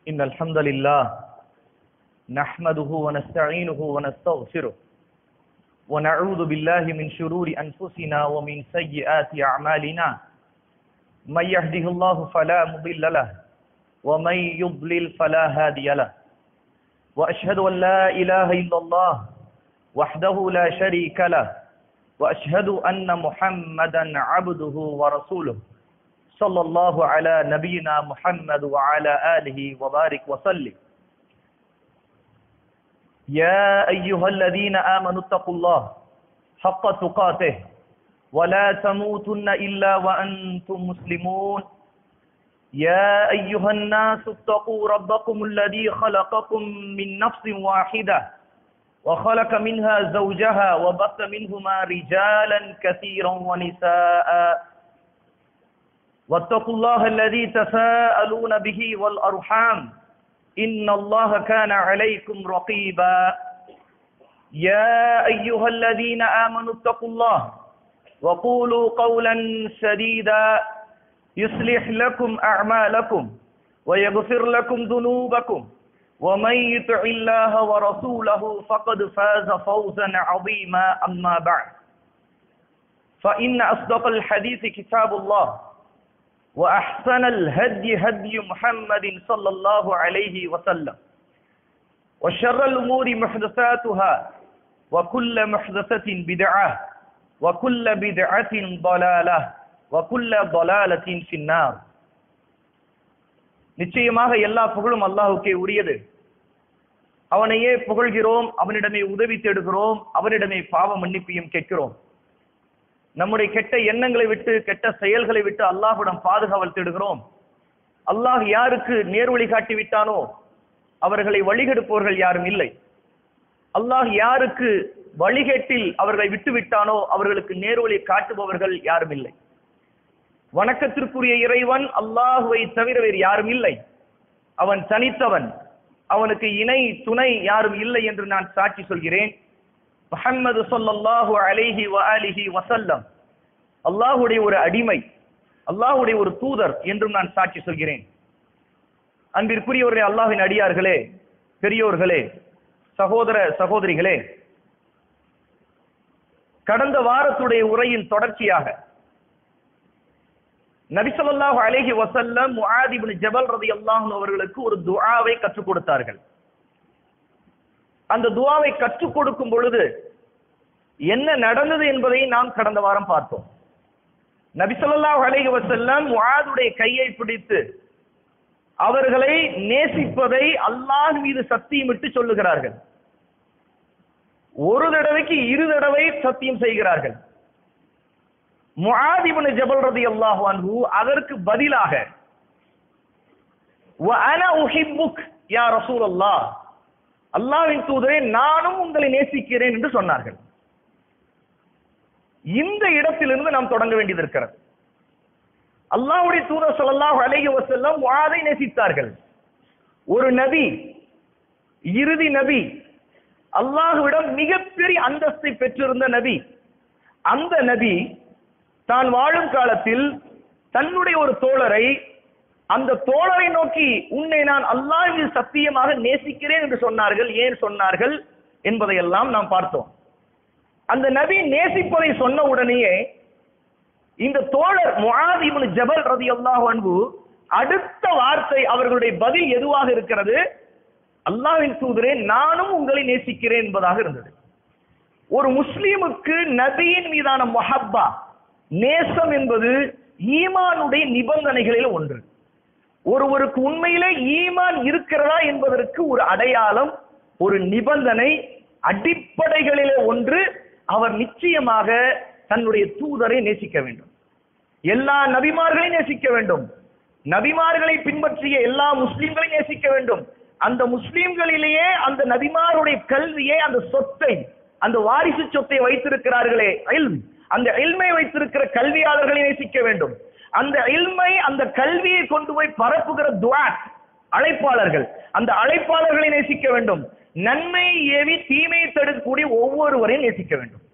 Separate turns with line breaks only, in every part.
إن الحمد لله نحمده ونستعينه ونستغفره ونعوذ بالله من شرور أنفسنا ومن سيئات أعمالنا من يهده الله فلا مضل له ومن يضلل فلا هادي له وأشهد أن لا إله إلا الله وحده لا شريك له وأشهد أن محمدا عبده ورسوله صلى الله على نبينا محمد وعلى آله وبارك وسلم يا أيها الذين آمنوا اتقوا الله حق تقاته ولا تموتن إلا وأنتم مسلمون يا أيها الناس اتقوا ربكم الذي خلقكم من نفس واحدة وخلق منها زوجها وبث منهما رجالا كثيرا ونساء واتقوا الله الذي تساءلون به والأرحام إن الله كان عليكم رقيبا يا أيها الذين آمنوا اتقوا الله وقولوا قولا سديدا يصلح لكم أعمالكم ويغفر لكم ذنوبكم ومن يطع الله ورسوله فقد فاز فوزا عظيما أما بعد فإن أصدق الحديث كتاب الله وأحسن الهدي هدي محمد صلى الله عليه وسلم وشر الأمور محدثاتها وكل محدثة بدعة وكل بدعة ضلالة وكل ضلالة في النار நிச்சயமாக எல்லா புகழும் அல்லாஹுக்கே உரியது அவனையே புகழ்கிறோம் அவனிடமே உதவி தேடுகிறோம் அவனிடமே பாவ மன்னிப்பையும் கேட்கிறோம் நம்முடைய கெட்ட எண்ணங்களை விட்டு கெட்ட செயல்களை விட்டு அல்லாஹுடன் பாதுகாவல் தேடுகிறோம் அல்லாஹ் யாருக்கு நேர்வழி காட்டி விட்டானோ அவர்களை வழிகெடுப்பவர்கள் யாரும் இல்லை அல்லாஹ் யாருக்கு வழிகேட்டில் அவர்களை விட்டு விட்டானோ அவர்களுக்கு நேர்வழி காட்டுபவர்கள் யாரும் இல்லை வணக்கத்திற்குரிய இறைவன் அல்லாஹுவை தவிர வேறு யாரும் இல்லை அவன் தனித்தவன் அவனுக்கு இணை துணை யாரும் இல்லை என்று நான் சாட்சி சொல்கிறேன் முஹம்மது சொல்லல்லாஹு அலைஹி வ அலிஹி வசல்லம் அல்லாஹுடைய ஒரு அடிமை அல்லாஹுடைய ஒரு தூதர் என்றும் நான் சாட்சி சொல்கிறேன் அன்பிற்குரியவர்களே அல்லாஹின் அடியார்களே பெரியோர்களே சகோதர சகோதரிகளே கடந்த வாரத்துடைய உரையின் தொடர்ச்சியாக நபிசல்லாஹு அலேஹி வசல்லம் முஆதிபின் ஜபல் ரதி அல்லாஹ் அவர்களுக்கு ஒரு துஆவை கற்றுக் கொடுத்தார்கள் அந்த துவாவை கற்றுக் கொடுக்கும் பொழுது என்ன நடந்தது என்பதை நாம் கடந்த வாரம் பார்த்தோம் நபிசல்லாஹ் அலைஹி வசல்லம் முஆதுடைய கையை பிடித்து அவர்களை நேசிப்பதை அல்லாஹ் மீது சத்தியமிட்டு சொல்லுகிறார்கள் ஒரு தடவைக்கு இரு தடவை சத்தியம் செய்கிறார்கள் முஆதிபுன் ஜபல் ரதி அல்லாஹ் அன்ஹு அதற்கு பதிலாக வஅன உஹிப்புக் யா ரசூலல்லாஹ் அல்லாவின் தூதரே நானும் உங்களை நேசிக்கிறேன் என்று சொன்னார்கள் இந்த இடத்திலிருந்து நாம் தொடங்க வேண்டியது இருக்கிறது அல்லாஹ்வுடைய தூதர் ஸல்லல்லாஹு அலைஹி வஸல்லம் முஆதை நேசித்தார்கள் ஒரு நபி இறுதி நபி அல்லாஹ்விடம் மிகப்பெரிய அந்தஸ்தை பெற்றிருந்த நபி அந்த நபி தான் வாழும் காலத்தில் தன்னுடைய ஒரு தோழரை அந்த தோழரை நோக்கி உன்னை நான் அல்லாஹில் சத்தியமாக நேசிக்கிறேன் என்று சொன்னார்கள் ஏன் சொன்னார்கள் என்பதையெல்லாம் நாம் பார்த்தோம் அந்த நபி நேசிப்பதை சொன்ன உடனேயே இந்த தோழர் முஆதிபுன் ஜபல் ரதி அல்லாஹ் அன்பு அடுத்த வார்த்தை அவர்களுடைய பதில் எதுவாக இருக்கிறது அல்லாஹ்வின் தூதரே நானும் உங்களை நேசிக்கிறேன் என்பதாக இருந்தது ஒரு முஸ்லீமுக்கு நபியின் மீதான மொஹப்பா நேசம் என்பது ஈமானுடைய நிபந்தனைகளில் ஒன்று ஒருவருக்கு உண்மையிலே ஈமான் இருக்கிறதா என்பதற்கு ஒரு அடையாளம் ஒரு நிபந்தனை அடிப்படைகளிலே ஒன்று அவர் நிச்சயமாக தன்னுடைய தூதரை நேசிக்க வேண்டும் எல்லா நபிமார்களையும் நேசிக்க வேண்டும் நபிமார்களை பின்பற்றிய எல்லா முஸ்லிம்களையும் நேசிக்க வேண்டும் அந்த முஸ்லிம்களிலேயே அந்த நபிமாருடைய கல்வியை அந்த சொத்தை அந்த வாரிசு சொத்தை வைத்திருக்கிறார்களே அந்த எல்மை வைத்திருக்கிற கல்வியாளர்களை நேசிக்க வேண்டும் அந்த இல்மை அந்த கல்வியை கொண்டு போய் பரப்புகிற துவாட் அழைப்பாளர்கள் அந்த அழைப்பாளர்களை நேசிக்க வேண்டும் நன்மை ஏவி தீமையை தடுக்கக்கூடிய ஒவ்வொருவரையும் நேசிக்க வேண்டும்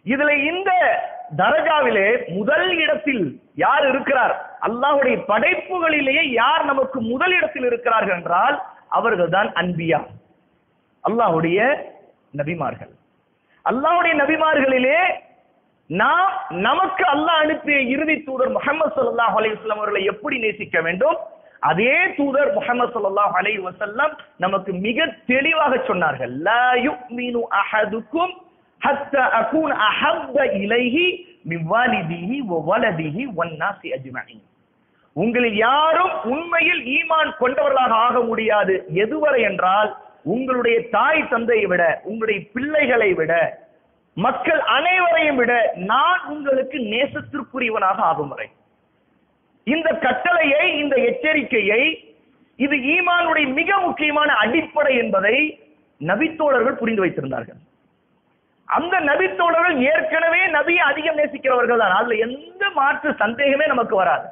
இதுல இந்த தரஜாவிலே முதல் இடத்தில் யார் இருக்கிறார் அல்லாஹ்வுடைய படைப்புகளிலேயே யார் நமக்கு முதல் இடத்தில் இருக்கிறார்கள் என்றால் அவர்கள்தான் அன்பியா அல்லாஹ்வுடைய நபிமார்கள் அல்லாஹ்வுடைய நபிமார்களிலே நாம் நமக்கு அல்லாஹ் அனுப்பிய இறுதி தூதர் முகமது ஸல்லல்லாஹு அலைஹி வஸல்லம் அவர்களை எப்படி நேசிக்க வேண்டும் அதே தூதர் முகமது ஸல்லல்லாஹு அலைஹி வஸல்லம் நமக்கு மிக தெளிவாக சொன்னார்கள் லா யுமினு அஹதுக்கும் ஹத்தா அகூன் அஹப்ப இலைஹி மின் வாலிதிஹி வ வலதிஹி வன் நாசி அஜ்மஈன் உங்களில் யாரும் உண்மையில் ஈமான் கொண்டவர்களாக ஆக முடியாது எதுவரை என்றால் உங்களுடைய தாய் தந்தையை விட உங்களுடைய பிள்ளைகளை விட மக்கள் அனைவரையும் விட நான் உங்களுக்கு நேசத்திற்குரியவனாக ஆகும் வரை இந்த கட்டளையை இந்த எச்சரிக்கையை இது ஈமானுடைய மிக முக்கியமான அடிப்படை என்பதை நபித்தோழர்கள் புரிந்து வைத்திருந்தார்கள் அந்த நபித்தோழர்கள் ஏற்கனவே நபியை அதிகம் நேசிக்கிறவர்கள் தான் அதுல எந்த மாற்று சந்தேகமே நமக்கு வராது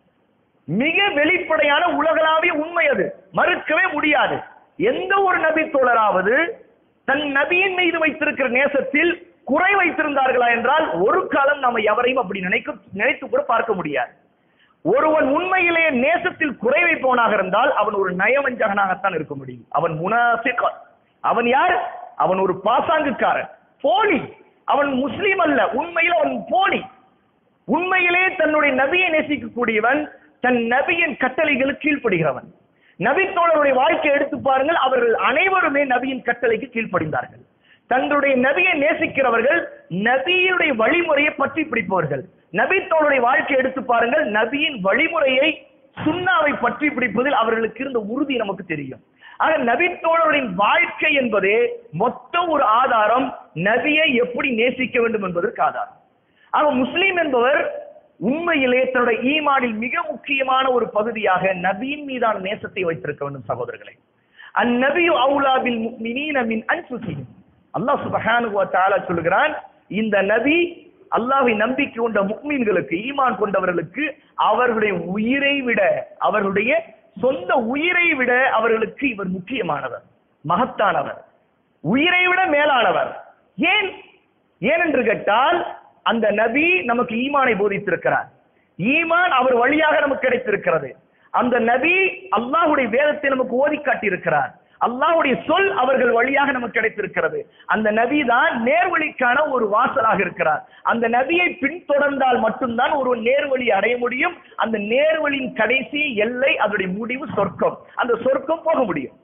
மிக வெளிப்படையான உலகளாவிய உண்மை அது மறுக்கவே முடியாது எந்த ஒரு நபி தோழராவது தன் நபியின் மீது வைத்திருக்கிற நேசத்தில் குறை வைத்திருந்தார்களா என்றால் ஒரு காலம் நாம எவரையும் அப்படி நினைக்க நினைத்து கூட பார்க்க முடியாது ஒருவன் உண்மையிலேயே நேசத்தில் குறை வைப்பவனாக இருந்தால் அவன் ஒரு நயவஞ்சகனாகத்தான் இருக்க முடியும் அவன் முனாஃபிக் அவன் யார் அவன் ஒரு பாசாங்குக்காரன் போலி அவன் முஸ்லீம் அல்ல உண்மையில் அவன் போலி உண்மையிலே தன்னுடைய நபியை நேசிக்கக்கூடியவன் தன் நபியின் கட்டளைகளுக்கு கீழ்ப்படுகிறவன் நபி தோழருடைய வாழ்க்கையை எடுத்து பாருங்கள் அவர்கள் அனைவருமே நபியின் கட்டளைக்கு கீழ்ப்படிந்தார்கள் தங்களுடைய நபியை நேசிக்கிறவர்கள் நபியுடைய வழிமுறையை பற்றி பிடிப்பவர்கள் நபி தோழருடைய வாழ்க்கையை எடுத்து பாருங்கள் நபியின் வழிமுறையை சுண்ணாவை பற்றி பிடிப்பதில் அவர்களுக்கு இருந்த உறுதி நமக்கு தெரியும் ஆக நபி தோழர்களின் வாழ்க்கை என்பதே மொத்த ஒரு ஆதாரம் நபியை எப்படி நேசிக்க வேண்டும் என்பதற்கு ஆதாரம் ஆக முஸ்லீம் என்பவர் உண்மையிலே தன்னுடைய ஈமானில் மிக முக்கியமான ஒரு பகுதியாக நபியின் மீதான நேசத்தை வைத்திருக்க வேண்டும் சகோதரர்களே அந்நபியு அவுலாபில் முஃமினீன மின் அன்ஃபுசிஹிம் அல்லாஹ் சுப்ஹானஹு வ தஆலா சொல்கிறான் இந்த நபி அல்லாஹ்வை நம்பிக்கை கொண்ட முக்மீன்களுக்கு ஈமான் கொண்டவர்களுக்கு அவர்களுடைய உயிரை விட அவர்களுடைய சொந்த உயிரை விட அவர்களுக்கு இவர் முக்கியமானவர் மகத்தானவர் உயிரை விட மேலானவர் ஏன் ஏனென்று கேட்டால் அந்த நபி நமக்கு ஈமானை போதித்திருக்கிறார் ஈமான் அவர் வழியாக நமக்கு கிடைத்திருக்கிறது அந்த நபி அல்லாஹ்வுடைய வேதத்தை நமக்கு ஓதி காட்டியிருக்கிறார் அல்லாஹ்வுடைய சொல் அவர்கள் வழியாக நமக்கு கிடைத்திருக்கிறது அந்த நபி தான் நேர்வழிக்கான ஒரு வாசலாக இருக்கிறார் அந்த நபியை பின்தொடர்ந்தால் மட்டும்தான் ஒரு நேர்வழி அடைய முடியும் அந்த நேர்வழியின் கடைசி எல்லை அதனுடைய முடிவு சொர்க்கம் அந்த சொர்க்கம் போக முடியும்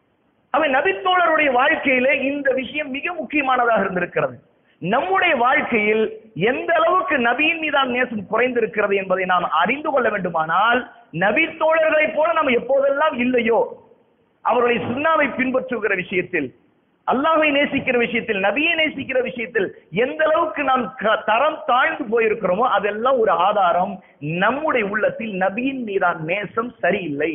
அவன் நபித்தோழருடைய வாழ்க்கையில இந்த விஷயம் மிக முக்கியமானதாக இருந்திருக்கிறது நம்முடைய வாழ்க்கையில் எந்த அளவுக்கு நபியின் மீதான நேசம் குறைந்திருக்கிறது என்பதை நாம் அறிந்து கொள்ள வேண்டுமானால் நபி தோழர்களைப் போல நாம் எப்போதெல்லாம் இல்லையோ அவர்களை சுண்ணாவை பின்பற்றுகிற விஷயத்தில் அல்லாஹ்வை நேசிக்கிற விஷயத்தில் நபியை நேசிக்கிற விஷயத்தில் எந்த அளவுக்கு நாம் க- தரம் தாழ்ந்து போயிருக்கிறோமோ அதெல்லாம் ஒரு ஆதாரம் நம்முடைய உள்ளத்தில் நபியின் மீதான நேசம் சரியில்லை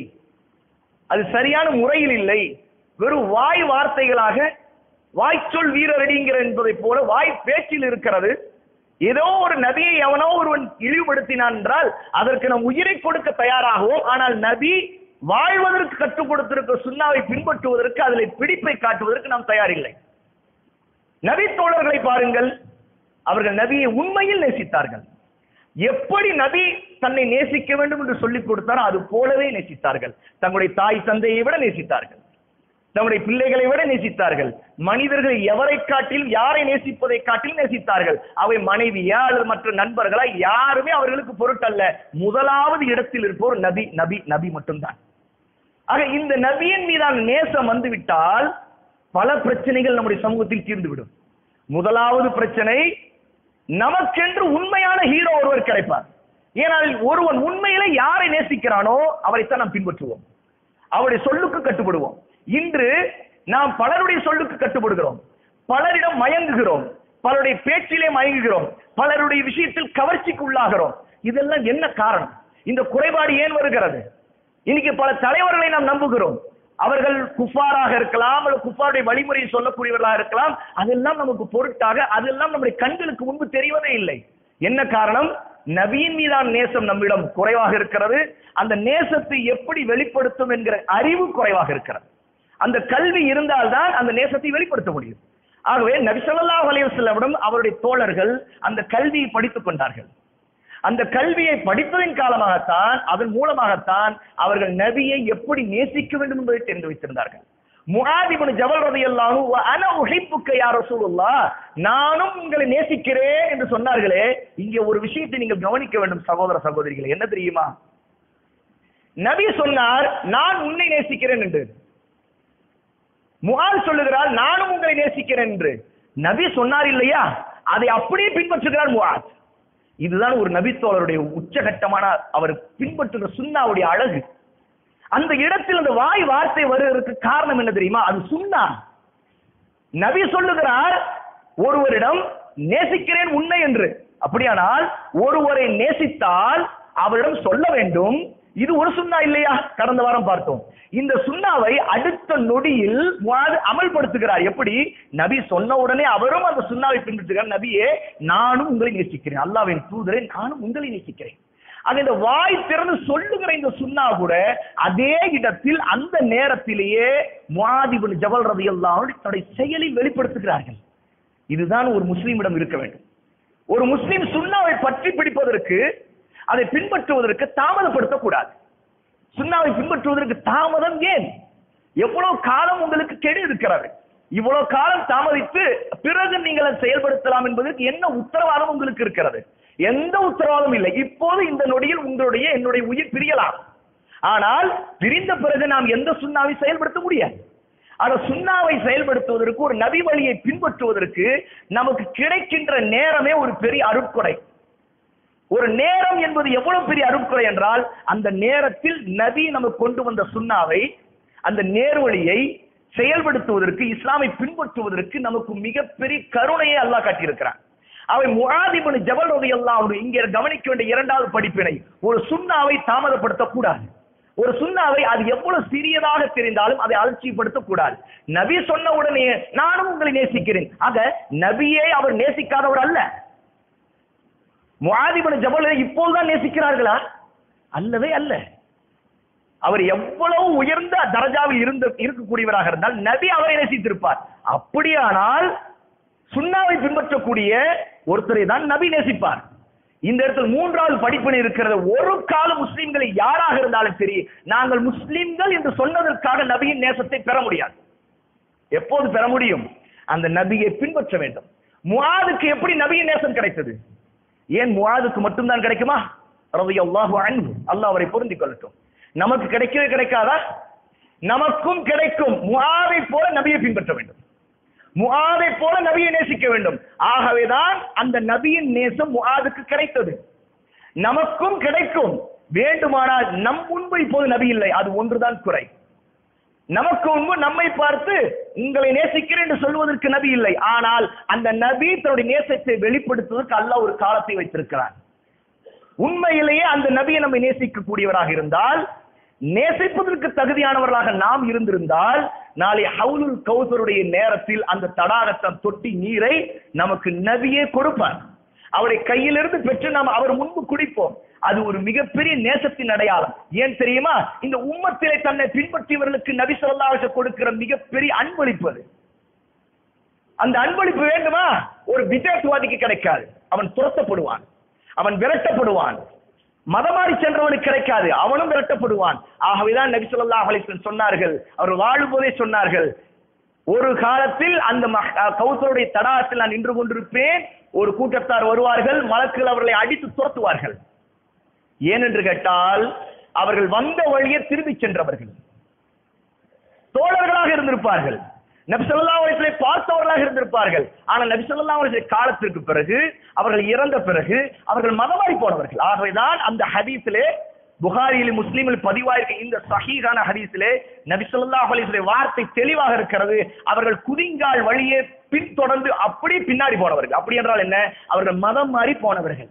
அது சரியான முறையில் இல்லை வெறும் வாய் வார்த்தைகளாக வாய்ச்சொல் வீரரடிங்கிற என்பதை போல வாய் பேச்சில் இருக்கிறது ஏதோ ஒரு நபியை எவனோ ஒருவன் இழிவுபடுத்தினான் என்றால் அதற்கு நாம் உயிரை கொடுக்க தயாராகவும் ஆனால் நபி வாழ்வதற்கு கற்றுக் கொடுத்திருக்க சுண்ணாவை பின்பற்றுவதற்கு அதில் பிடிப்பை காட்டுவதற்கு நாம் தயாரில்லை நபி தோழர்களை பாருங்கள் அவர்கள் நபியை உண்மையில் நேசித்தார்கள் எப்படி நபி தன்னை நேசிக்க வேண்டும் என்று சொல்லிக் கொடுத்தாரோ அது போலவே நேசித்தார்கள் தங்களுடைய தாய் தந்தையை விட நேசித்தார்கள் தங்களுடைய பிள்ளைகளை விட நேசித்தார்கள் மனிதர்கள் எவரை காட்டிலும் யாரை நேசிப்பதை காட்டிலும் நேசித்தார்கள் அவை மனைவியா அல்லது மற்ற நண்பர்களா யாருமே அவர்களுக்கு பொருட்டல்ல முதலாவது இடத்தில் இருப்போர் நபி நபி நபி மட்டும்தான் ஆக இந்த நபியின் மீதான நேசம் வந்துவிட்டால் பல பிரச்சனைகள் நம்முடைய சமூகத்தில் தீர்ந்துவிடும் முதலாவது பிரச்சனை நமக்கென்று உண்மையான ஹீரோ ஒருவர் கிடைப்பார் ஏனால் ஒருவன் உண்மையிலே யாரை நேசிக்கிறானோ அவரைத்தான் நாம் பின்பற்றுவோம் அவருடைய சொல்லுக்கு கட்டுப்படுவோம் இன்று நாம் பலருடைய சொல்லுக்கு கட்டுப்படுகிறோம் பலரிடம் மயங்குகிறோம் பலருடைய பேச்சிலே மயங்குகிறோம் பலருடைய விஷயத்தில் கவர்ச்சிக்கு உள்ளாகிறோம் இதெல்லாம் என்ன காரணம் இந்த குறைபாடு ஏன் வருகிறது இன்னைக்கு பல தலைவர்களை நாம் நம்புகிறோம் அவர்கள் குஃபாராக இருக்கலாம் அல்லது குஃபாருடைய வழிமுறையை சொல்லக்கூடியவர்களாக இருக்கலாம் அதெல்லாம் நமக்கு பொருட்டாக அதெல்லாம் நம்முடைய கண்களுக்கு முன்பு தெரிவதே இல்லை என்ன காரணம் நபியின் மீதான நேசம் நம்மிடம் குறைவாக இருக்கிறது அந்த நேசத்தை எப்படி வெளிப்படுத்தும் என்கிற அறிவு குறைவாக இருக்கிறது அந்த கல்வி இருந்தால்தான் அந்த நேசத்தை வெளிப்படுத்த முடியும் ஆகவே நபி ஸல்லல்லாஹு அலைஹி வஸல்லமிடம் அவருடைய தோழர்கள் அந்த கல்வியை படித்துக் கொண்டார்கள் அந்த கல்வியை படித்ததின் காலமாகத்தான் அதன் மூலமாகத்தான் அவர்கள் நபியை எப்படி நேசிக்க வேண்டும் என்பதை தெரிந்து வைத்திருந்தார்கள் முஆதிபன் ஜபல் ரலியல்லாஹு வ அன உஹிப்புக்க யா ரசூலுல்லாஹ் நானும் உங்களை நேசிக்கிறேன் என்று சொன்னார்களே இங்கே ஒரு விஷயத்தை நீங்கள் கவனிக்க வேண்டும் சகோதர சகோதரிகளே என்ன தெரியுமா நபி சொன்னார் நான் உன்னை நேசிக்கிறேன் என்று முகால் சொல்லுகிறார் நானும் உங்களை நேசிக்கிறேன் என்று நபி சொன்னார் இல்லையா அதை அப்படியே பின்பற்றுகிறார் முகாத் இதுதான் ஒரு நபித்தோழருடைய உச்சகட்டமான அவர் பின்பற்றுகிற சுண்ணாவுடைய அழகு அந்த இடத்தில் அந்த வாய் வார்த்தை வருவதற்கு காரணம் என்ன தெரியுமா அது சுண்ணா நபி சொல்லுகிறார் ஒருவரிடம் நேசிக்கிறேன் உன்னை என்று அப்படியானால் ஒருவரை நேசித்தால் அவரிடம் சொல்ல வேண்டும் இது ஒரு சுண்ணா இல்லையா கடந்த வாரம் பார்த்தோம் இந்த சுண்ணாவை அடுத்த நொடியில் முஆது அமல்படுத்துகிறார் எப்படி நபி சொன்ன உடனே அவரும் அந்த சுண்ணாவை பின்பற்றுகிறார் நபியே நானும் உங்களை நேசிக்கிறேன் அல்லாவின் தூதரை நானும் உங்களை நேசிக்கிறேன் அது இந்த வாய் திறந்து சொல்லுகிற இந்த சுண்ணா கூட அதே இடத்தில் அந்த நேரத்திலேயே முஆதிபின் ஜபல் ரதியல்லாஹு தன்னுடைய செயலில் வெளிப்படுத்துகிறார்கள் இதுதான் ஒரு முஸ்லீமிடம் இருக்க வேண்டும் ஒரு முஸ்லீம் சுண்ணாவை பற்றி பிடிப்பதற்கு அதை பின்பற்றுவதற்கு தாமதப்படுத்தக்கூடாது சுண்ணாவை பின்பற்றுவதற்கு தாமதம் ஏன் எவ்வளவு காலம் உங்களுக்கு கெடு இருக்கிறது இவ்வளவு காலம் தாமதித்து பிறகு நீங்கள் அதை செயல்படுத்தலாம் என்பதற்கு என்ன உத்தரவாதம் உங்களுக்கு இருக்கிறது எந்த உத்தரவாதம் இல்லை இப்போது இந்த நொடியில் உங்களுடைய என்னுடைய உயிர் பிரியலாம் ஆனால் பிரிந்த பிறகு நாம் எந்த சுண்ணாவை செயல்படுத்த முடியாது அந்த சுண்ணாவை செயல்படுத்துவதற்கு ஒரு நபி வழியை பின்பற்றுவதற்கு நமக்கு கிடைக்கின்ற நேரமே ஒரு பெரிய அருட்கொடை ஒரு நேரம் என்பது எவ்வளவு பெரிய அருட்கொடை என்றால் அந்த நேரத்தில் நபி நமக்கு கொண்டு வந்த சுண்ணாவை அந்த நேர்வழியை செயல்படுத்துவதற்கு இஸ்லாமை பின்பற்றுவதற்கு நமக்கு மிகப்பெரிய கருணையை அல்லாஹ் காட்டியிருக்கிறான் அவை முகாதிபனு ஜபல் ரவி அல்லாஹ் இங்கே கவனிக்க வேண்டிய இரண்டாவது படிப்பினை ஒரு சுண்ணாவை தாமதப்படுத்தக்கூடாது ஒரு சுண்ணாவை அது எவ்வளவு சிறியதாக தெரிந்தாலும் அதை அலட்சியப்படுத்தக் கூடாது நபி சொன்ன உடனே நானும் உங்களை நேசிக்கிறேன் ஆக நபியே அவர் நேசிக்காதவர் அல்ல முஆதிபன் ஜபலை இப்போதுதான் நேசிக்கிறார்களா அல்லவே அல்ல அவர் எவ்வளவு உயர்ந்த தரஜாவில் இருந்து இருக்கக்கூடியவராக இருந்தால் நபி அவரை நேசித்திருப்பார் அப்படியானால் சுண்ணாவை பின்பற்றக்கூடிய ஒருத்தரை தான் நபி நேசிப்பார் இந்த இடத்தில் மூன்றாவது படிப்பினை இருக்கிறது ஒரு கால முஸ்லிம்களை யாராக இருந்தாலும் சரி நாங்கள் முஸ்லிம்கள் என்று சொன்னதற்காக நபியின் நேசத்தை பெற முடியாது எப்போது பெற முடியும் அந்த நபியை பின்பற்ற வேண்டும் முஆதுக்கு எப்படி நபியின் நேசம் கிடைத்தது ஏன் முஆதுக்கு மட்டும்தான் கிடைக்குமா ரலியல்லாஹு அன்ஹு அல்லாஹ் அவரை பொருந்திக் கொள்ளட்டும் நமக்கு கிடைக்கவே கிடைக்காதா நமக்கும் கிடைக்கும் முஆதை போல நபியை பின்பற்ற வேண்டும் முஆதை போல நபியை நேசிக்க வேண்டும் ஆகவேதான் அந்த நபியின் நேசம் முஆதுக்கு கிடைத்தது நமக்கும் கிடைக்கும் வேண்டுமானால் நம் முன்பு இப்போது நபி இல்லை அது ஒன்றுதான் குறை நமக்கு முன்பு நம்மை பார்த்து உங்களை நேசிக்கிறேன் என்று சொல்வதற்கு நபி இல்லை ஆனால் அந்த நபி தன்னுடைய நேசத்தை வெளிப்படுத்துவதற்கு அல்லாஹ் ஒரு காலத்தை வைத்திருக்கிறார் உண்மையிலேயே அந்த நபியை நம்மை நேசிக்கக்கூடியவராக இருந்தால் நேசிப்பதற்கு தகுதியானவர்களாக நாம் இருந்திருந்தால் நாளை ஹவுலுல் கௌசருடைய நேரத்தில் அந்த தடாகத்தம் தொட்டி நீரை நமக்கு நபியே கொடுப்பார் அவரை கையிலிருந்து பெற்று நாம் அவர் முன்பு குடிப்போம் அது ஒரு மிகப்பெரிய நேசத்தின் அடையாளம் ஏன் தெரியுமா இந்த உம்மத்திலே தன்னை பின்பற்றியவர்களுக்கு நபி சொல்லாஹ் கொடுக்கிற மிகப்பெரிய அன்பளிப்பு அது அந்த அன்பளிப்பு வேண்டுமா ஒரு விதேசவாதிக்கு கிடைக்காது அவன் துரத்தப்படுவான் அவன் விரட்டப்படுவான் மதமாறி சென்றவனுக்கு கிடைக்காது அவனும் விரட்டப்படுவான் ஆகவேதான் நபி ஸல்லல்லாஹு அலைஹி வஸல்லம் சொன்னார்கள் அவர் வாழும்போதே சொன்னார்கள் ஒரு காலத்தில் அந்த மஹ்- அஹ் கௌசருடைய தடாகத்தில் நான் நின்று கொண்டிருப்பேன் ஒரு கூட்டத்தார் வருவார்கள் மலக்குகள் அவர்களை அடித்து துரத்துவார்கள் ஏனென்று கேட்டால் அவர்கள் வந்த வழியே திரும்பி சென்றவர்கள் தோழர்களாக இருந்திருப்பார்கள் நபி ஸல்லல்லாஹு அலைஹி வஸல்லம் பார்த்தவர்களாக இருந்திருப்பார்கள் ஆனால் நபி ஸல்லல்லாஹு அலைஹி வஸல்லம் காலத்திற்கு பிறகு அவர்கள் இறந்த பிறகு அவர்கள் மதமாறி போனவர்கள் ஆகவேதான் அந்த ஹதீஸிலே புகாரியில் முஸ்லீமில் பதிவாயிருக்க இந்த சஹீஹான ஹதீஸிலே நபி ஸல்லல்லாஹு அலைஹி வஸல்லம் வார்த்தை தெளிவாக இருக்கிறது அவர்கள் குதிங்கால் வழியே பின்தொடர்ந்து அப்படியே பின்னாடி போனவர்கள் அப்படி என்றால் என்ன அவர்கள் மதம் மாறி போனவர்கள்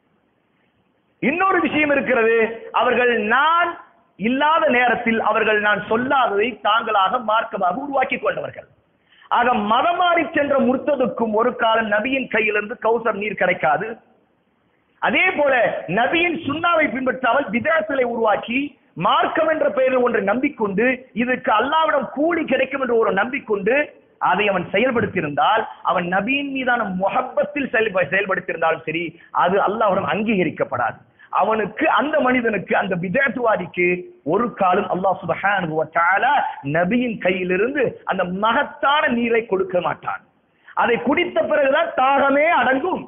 இன்னொரு விஷயம் இருக்கிறது அவர்கள் நான் இல்லாத நேரத்தில் அவர்கள் நான் சொல்லாததை தாங்களாக மார்க்கமாக உருவாக்கி கொண்டவர்கள் ஆக மதம் மாறி சென்ற முர்த்ததுக்கும் ஒரு காலம் நபியின் கையிலிருந்து கௌசர் நீர் கிடைக்காது அதே போல நபியின் சுண்ணாவை பின்பற்றாமல் விதாசலை உருவாக்கி மார்க்கம் என்ற பெயரில் ஒன்றை நம்பிக்கொண்டு இதுக்கு அல்லாவிடம் கூலி கிடைக்கும் என்று ஒரு நம்பிக்கொண்டு அதை அவன் செயல்படுத்தியிருந்தால் அவன் நபியின் மீதான முகப்பத்தில் செயல்ப செயல்படுத்தியிருந்தாலும் சரி அது அல்லாஹ்விடம் அங்கீகரிக்கப்படாது அவனுக்கு அந்த மனிதனுக்கு அந்த விதத்துவாதிக்கு ஒரு காலம் அல்லாஹ் சுபஹானஹு வ தஆலா நபியின் கையிலிருந்து அந்த மகத்தான நீரை கொடுக்க மாட்டான் அதை குடித்த பிறகுதான் தாகமே அடங்கும்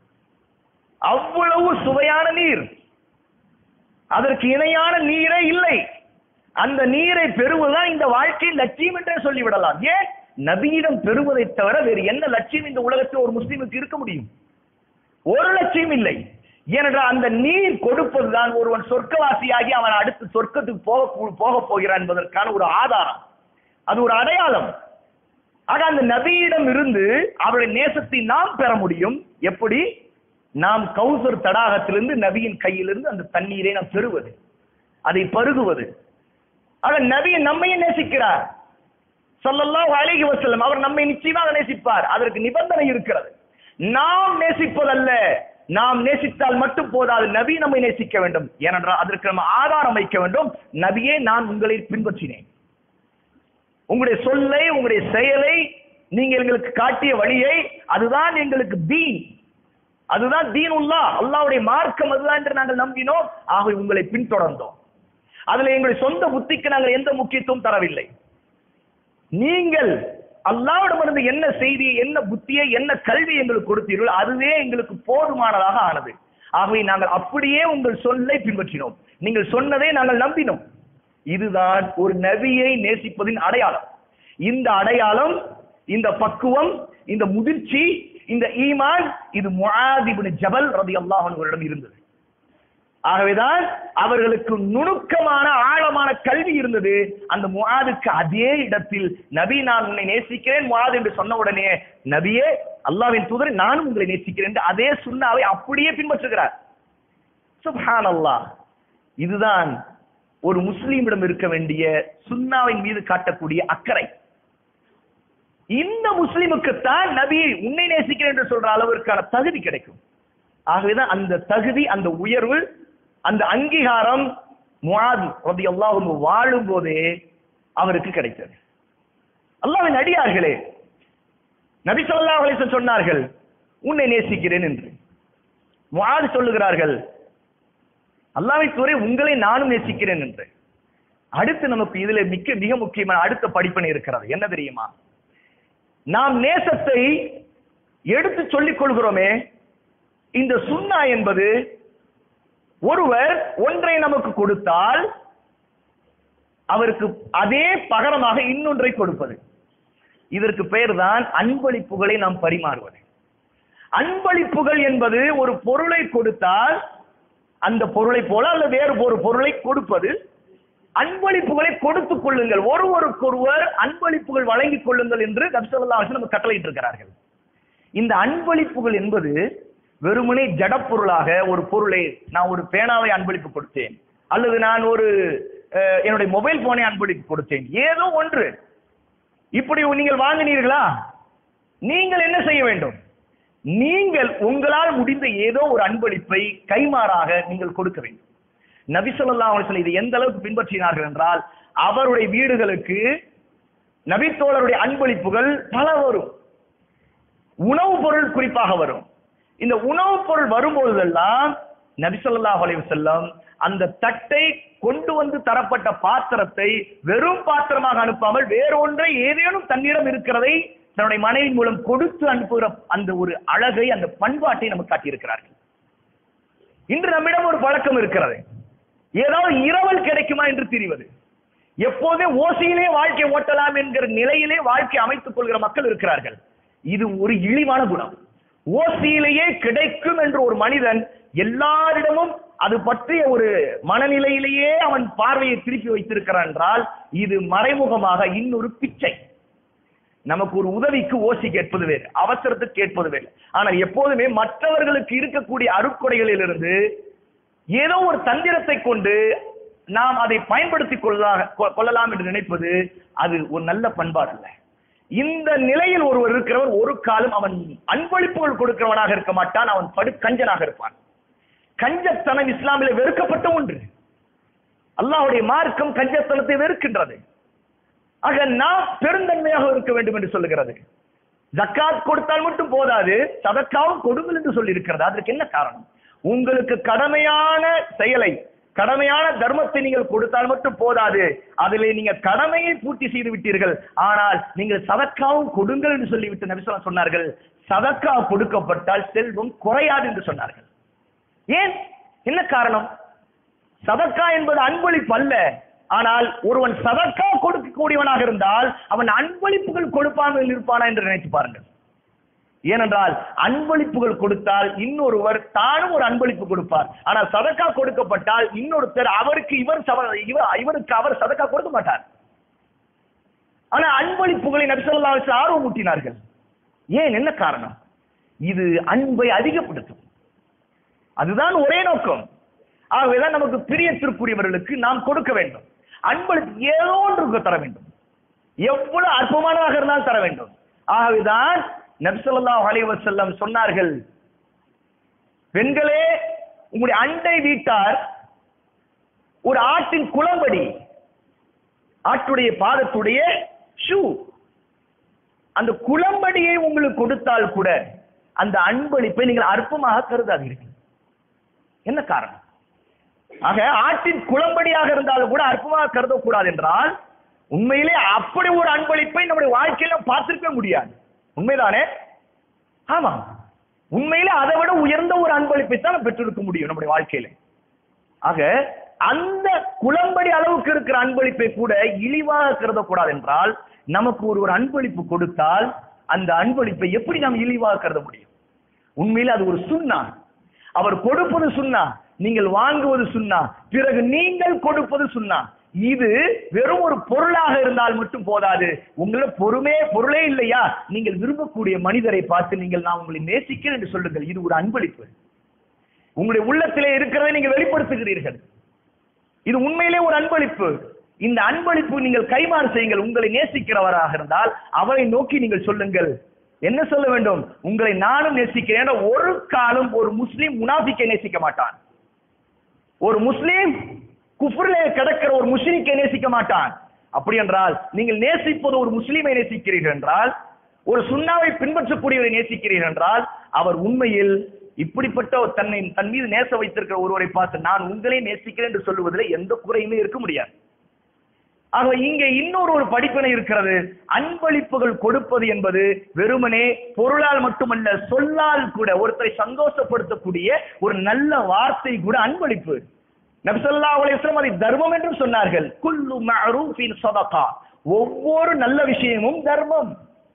அவ்வளவு சுவையான நீர் அதற்கு இணையான நீரே இல்லை அந்த நீரை பெறுவதுதான் இந்த வாழ்க்கையின் லட்சியம் என்றே சொல்லிவிடலாம் ஏன் நபியிடம் பெறுவதை தவிர வேறு என்ன லட்சியம் இந்த உலகத்தில் ஒரு முஸ்லிமுக்கு இருக்க முடியும் ஒரு லட்சியம் இல்லை ஏனென்றால் அந்த நீர் கொடுப்பதுதான் ஒருவன் சொர்க்கவாசியாகி அவன் அடுத்து சொர்க்கத்துக்கு போக போக போகிறான் என்பதற்கான ஒரு ஆதாரம் அது ஒரு அடையாளம் ஆக அந்த நபியிடம் இருந்து அவருடைய நேசத்தை நாம் பெற முடியும் எப்படி நாம் கௌசர் தடாகத்திலிருந்து நபியின் கையிலிருந்து அந்த தண்ணீரை நாம் பெறுவது அதை பருகுவது ஆக நபி நம்மையே நேசிக்கிறார் ஸல்லல்லாஹு அலைஹி வஸல்லம் அவர் நம்மை நிச்சயமாக நேசிப்பார் அதற்கு நிபந்தனை இருக்கிறது நாம் நேசிப்பதல்ல நாம் நேசித்தால் மட்டும் போதாது நபி நம்மை நேசிக்க வேண்டும் ஏனென்றால் அதற்கு நம்ம ஆதாரம் வைக்க வேண்டும் நபியே நான் உங்களை பின்பற்றினேன் உங்களுடைய சொல்லை உங்களுடைய செயலை நீங்க எங்களுக்கு காட்டிய வழியை அதுதான் எங்களுக்கு தீன் அதுதான் தீன் உல்லா அல்லாவுடைய மார்க்கம் அதுதான் என்று நாங்கள் நம்பினோம் ஆக உங்களை பின்தொடர்ந்தோம் அதுல எங்களுடைய சொந்த புத்திக்கு நாங்கள் எந்த முக்கியத்துவம் தரவில்லை நீங்கள் அல்லாவிடமிருந்து என்ன செய்தி என்ன புத்தியை என்ன கல்வி எங்களுக்கு கொடுத்தீர்கள் அதுவே எங்களுக்கு போதுமானதாக ஆனது ஆகவே நாங்கள் அப்படியே உங்கள் சொல்லை பின்பற்றினோம் நீங்கள் சொன்னதை நாங்கள் நம்பினோம் இதுதான் ஒரு நபியை நேசிப்பதின் அடையாளம் இந்த அடையாளம் இந்த பக்குவம் இந்த முதிர்ச்சி இந்த ஈமான் இது முஆதிபின் ஜபல் ரலியல்லாஹு அன்ஹுவிடம் இருந்தது ஆகவேதான் அவர்களுக்கு நுணுக்கமான ஆழமான கல்வி இருந்தது அந்த முஆதுக்கு அதே இடத்தில் நபி நான் உன்னை நேசிக்கிறேன் முஆத் என்று சொன்ன உடனே நபியே அல்லாஹ்வின் தூதரை நானும் உங்களை நேசிக்கிறேன் என்று அதே சுண்ணாவை அப்படியே பின்பற்றுகிறார் சுப்ஹானல்லாஹ் இதுதான் ஒரு முஸ்லீமிடம் இருக்க வேண்டிய சுன்னாவின் மீது காட்டக்கூடிய அக்கறை இந்த முஸ்லிமுக்குத்தான் நபி உன்னை நேசிக்கிறேன் என்று சொல்ற அளவிற்கான தகுதி கிடைக்கும் ஆகவேதான் அந்த தகுதி அந்த உயர்வு அந்த அங்கீகாரம் முஆத் ரலியல்லாஹு வாழும் போதே அவருக்கு கிடைத்தது அல்லாஹ்வின் அடியார்களே நபி ஸல்லல்லாஹு அலைஹி வஸல்லம் சொன்னார்கள் உன்னை நேசிக்கிறேன் என்று முஆத் சொல்லுகிறார்கள் அல்லாஹ்வின் தூரை உங்களை நானும் நேசிக்கிறேன் என்று அடுத்து நமக்கு இதுல மிக்க மிக முக்கியமான அடுத்த படிப்பினை இருக்கிறது என்ன தெரியுமா நாம் நேசத்தை எடுத்து சொல்லிக் கொள்கிறோமே இந்த சுன்னா என்பது ஒருவர் ஒன்றை நமக்கு கொடுத்தால் அவருக்கு அதே பகரமாக இன்னொன்றை கொடுப்பது இதற்கு பெயர்தான் அன்பளிப்புகளை நாம் பரிமாறுவது அன்பளிப்புகள் என்பது ஒரு பொருளை கொடுத்தால் அந்த பொருளை போல அல்ல வேறு ஒரு பொருளை கொடுப்பது அன்பளிப்புகளை கொடுத்துக் கொள்ளுங்கள் ஒருவருக்கொருவர் அன்பளிப்புகள் வழங்கிக் கொள்ளுங்கள் என்று கபிசல்லா நம்ம கட்டளையிட்டு இருக்கிறார்கள் இந்த அன்பளிப்புகள் என்பது வெறுமனே ஜடப்பொருளாக ஒரு பொருளை நான் ஒரு பேனாவை அன்பளிப்பு கொடுத்தேன் அல்லது நான் ஒரு அஹ், என்னுடைய மொபைல் போனை அன்பளிப்பு கொடுத்தேன் ஏதோ ஒன்று இப்படி நீங்கள் வாங்கினீர்களா நீங்கள் என்ன செய்ய வேண்டும் நீங்கள் உங்களால் முடிந்த ஏதோ ஒரு அன்பளிப்பை கைமாறாக நீங்கள் கொடுக்க வேண்டும் நபி ஸல்லல்லாஹு அலைஹி வஸல்லம் இதை எந்த அளவுக்கு பின்பற்றினார்கள் என்றால் அவருடைய வீடுகளுக்கு நபித்தோழருடைய அன்பளிப்புகள் பல வரும் உணவுப் பொருள் குறிப்பாக வரும் இந்த உணவுப் பொருள் வரும்போதெல்லாம் நபி ஸல்லல்லாஹு அலைஹி வஸல்லம் அந்த தட்டை கொண்டு வந்து தரப்பட்ட பாத்திரத்தை வெறும் பாத்திரமாக அனுப்பாமல் வேறொன்றை ஏதேனும் தன்னிடம் இருக்கிறதை தன்னுடைய மனைவி மூலம் கொடுத்து அனுப்புகிற அந்த ஒரு அழகை அந்த பண்பாட்டை நமக்கு காட்டியிருக்கிறார்கள் இன்று நம்மிடம் ஒரு பழக்கம் இருக்கிறது ஏதாவது இரவல் கிடைக்குமா என்று தெரிவது எப்போதே ஓசையிலே வாழ்க்கை ஓட்டலாம் என்கிற நிலையிலே வாழ்க்கை அமைத்துக் கொள்கிற மக்கள் இருக்கிறார்கள் இது ஒரு இழிவான குணம் ஓசையிலேயே கிடைக்கும் என்று ஒரு மனிதன் எல்லாரிடமும் அது பற்றிய ஒரு மனநிலையிலேயே அவன் பார்வையை திருப்பி வைத்திருக்கிறான் என்றால் இது மறைமுகமாக இன்னொரு பிச்சை நமக்கு ஒரு உதவிக்கு ஓசி கேட்பது வேறு அவசரத்துக்கு கேட்பது வேறு ஆனால் எப்போதுமே மற்றவர்களுக்கு இருக்கக்கூடிய அருட்கொடைகளிலிருந்து ஏதோ ஒரு தந்திரத்தை கொண்டு நாம் அதை பயன்படுத்திக் கொள்ளலாம் கொ- கொள்ளலாம் என்று நினைப்பது அது ஒரு நல்ல பண்பாடு அல்ல இந்த நிலையில் ஒருவர் இருக்கிறவர் ஒரு காலம் அவன் அன்பளிப்புகள் கொடுக்கிறவனாக இருக்க மாட்டான் அவன் படு கஞ்சனாக இருப்பான் கஞ்சத்தனம் இஸ்லாமிலே வெறுக்கப்பட்ட ஒன்று அல்லாஹ்வுடைய மார்க்கம் கஞ்சத்தனத்தை வெறுக்கின்றது ஆக நாம் பெருந்தன்மையாக இருக்க வேண்டும் என்று சொல்லுகிறது ஜக்காத் கொடுத்தால் மட்டும் போதாது சதக்காவும் கொடுங்கள் என்று சொல்லி இருக்கிறது அதற்கு என்ன காரணம் உங்களுக்கு கடமையான செயலை கடமையான தர்மத்தை நீங்கள் கொடுத்தால் மட்டும் போதாது அதிலே நீங்க கடமையை பூர்த்தி செய்து விட்டீர்கள் ஆனால் நீங்கள் சதக்காவும் கொடுங்கள் என்று சொல்லிவிட்டு நபிசல்லாம் சொன்னார்கள் சதக்கா கொடுக்கப்பட்டால் செல்வம் குறையாது என்று சொன்னார்கள் ஏன் என்ன காரணம் சதக்கா என்பது அன்பளிப்பு அல்ல ஆனால் ஒருவன் சதக்கா கொடுக்கக்கூடியவனாக இருந்தால் அவன் அன்பளிப்புகள் கொடுப்பாமல் இருப்பானா என்று நினைத்து பாருங்கள் ஏனென்றால் அன்பளிப்புகள் கொடுத்தால் இன்னொருவர் தானும் ஒரு அன்பளிப்பு கொடுப்பார் ஆனால் சதக்கா கொடுக்கப்பட்டால் இன்னொருத்தர் அவருக்கு இவர் சவ- இவர் இவருக்கு அவர் சதக்கா கொடுக்க மாட்டார் ஆனா அன்பளிப்புகளை நபிசல்லா ஆர்வம் ஊட்டினார்கள் ஏன் என்ன காரணம் இது அன்பை அதிகப்படுத்தும் அதுதான் ஒரே நோக்கம் ஆகவேதான் நமக்கு பிரியத்திற்குரியவர்களுக்கு நாம் கொடுக்க வேண்டும் அன்பளிப்பு ஏதோ ஒன்றுக்கு தர வேண்டும் எவ்வளவு அற்பமானதாக இருந்தாலும் தர வேண்டும் ஆகவேதான் நபிசல்லாஹ் அலைஹி வஸல்லம் சொன்னார்கள் பெண்களே உங்களுடைய அண்டை வீட்டார் ஒரு ஆட்டின் குளம்படி ஆட்டுடைய பாதத்துடைய ஷூ அந்த குளம்படியை உங்களுக்கு கொடுத்தால் கூட அந்த அன்பளிப்பை நீங்கள் அற்பமாக கருதாதீர்கள் என்ன காரணம் ஆக ஆட்டின் குளம்படியாக இருந்தாலும் கூட அற்பமாக கருதக்கூடாது என்றால் உண்மையிலே அப்படி ஒரு அன்பளிப்பை நம்முடைய வாழ்க்கையில பார்த்திருக்க முடியாது உண்மைதானே ஆமா உண்மையிலே அதை விட உயர்ந்த ஒரு அன்பளிப்பை தான் நம்ம பெற்றிருக்க முடியும் நம்முடைய வாழ்க்கையில ஆக அந்த குளம்படி அளவுக்கு இருக்கிற அன்பளிப்பை கூட இழிவாக கருதக்கூடாது என்றால் நமக்கு ஒரு ஒரு அன்பளிப்பு கொடுத்தால் அந்த அன்பளிப்பை எப்படி நாம் இழிவாக கருத முடியும் உண்மையில அது ஒரு சுண்ணா அவர் கொடுப்பது சுண்ணா நீங்கள் வாங்குவது சுண்ணா பிறகு நீங்கள் கொடுப்பது சுண்ணா இது வெறும் ஒரு பொருளாக இருந்தால் மட்டும் போதாது உங்களிடம் பொறுமே பொருளே இல்லையா நீங்கள் விரும்பக்கூடிய மனிதரை பார்த்து நீங்கள் நான் உங்களை நேசிக்கிறேன் என்று சொல்லுங்கள் இது ஒரு அன்பளிப்பு உங்களுடைய உள்ளத்திலே இருக்கிறதை நீங்கள் வெளிப்படுத்துகிறீர்கள் இது உண்மையிலே ஒரு அன்பளிப்பு இந்த அன்பளிப்பு நீங்கள் கைமாறு செய்யுங்கள் உங்களை நேசிக்கிறவராக இருந்தால் அவரை நோக்கி நீங்கள் சொல்லுங்கள் என்ன சொல்ல வேண்டும் உங்களை நானும் நேசிக்கிறேன் என்ற ஒரு காலம் ஒரு முஸ்லீம் முனாஃபிக்கை நேசிக்க மாட்டான் ஒரு முஸ்லீம் குஃப்ரிலே கிடக்கிற ஒரு முஸ்லிக்கை நேசிக்க மாட்டான் அப்படி என்றால் நீங்கள் நேசிப்பது ஒரு முஸ்லீமை நேசிக்கிறீர்கள் என்றால் ஒரு சுண்ணாவை பின்பற்றக்கூடியவரை நேசிக்கிறீர்கள் என்றால் அவர் உண்மையில் இப்படிப்பட்ட ஒரு தன்னை தன் மீது நேச வைத்திருக்கிற ஒருவரை பார்த்து நான் உங்களை நேசிக்கிறேன் என்று சொல்லுவதில் எந்த குறையுமே இருக்க முடியாது ஆக இங்கே இன்னொரு ஒரு படிப்பினை இருக்கிறது அன்பளிப்புகள் கொடுப்பது என்பது வெறுமனே பொருளால் மட்டுமல்ல சொல்லால் கூட ஒருத்தரை சந்தோஷப்படுத்தக்கூடிய ஒரு நல்ல வார்த்தை கூட அன்பளிப்பு நபிசல்லா அலைஹிஸ்ஸலாம் அதை தர்மம் என்றும் சொன்னார்கள் குல்லு மஅரூஃபின் சதகா ஒவ்வொரு நல்ல விஷயமும் தர்மம்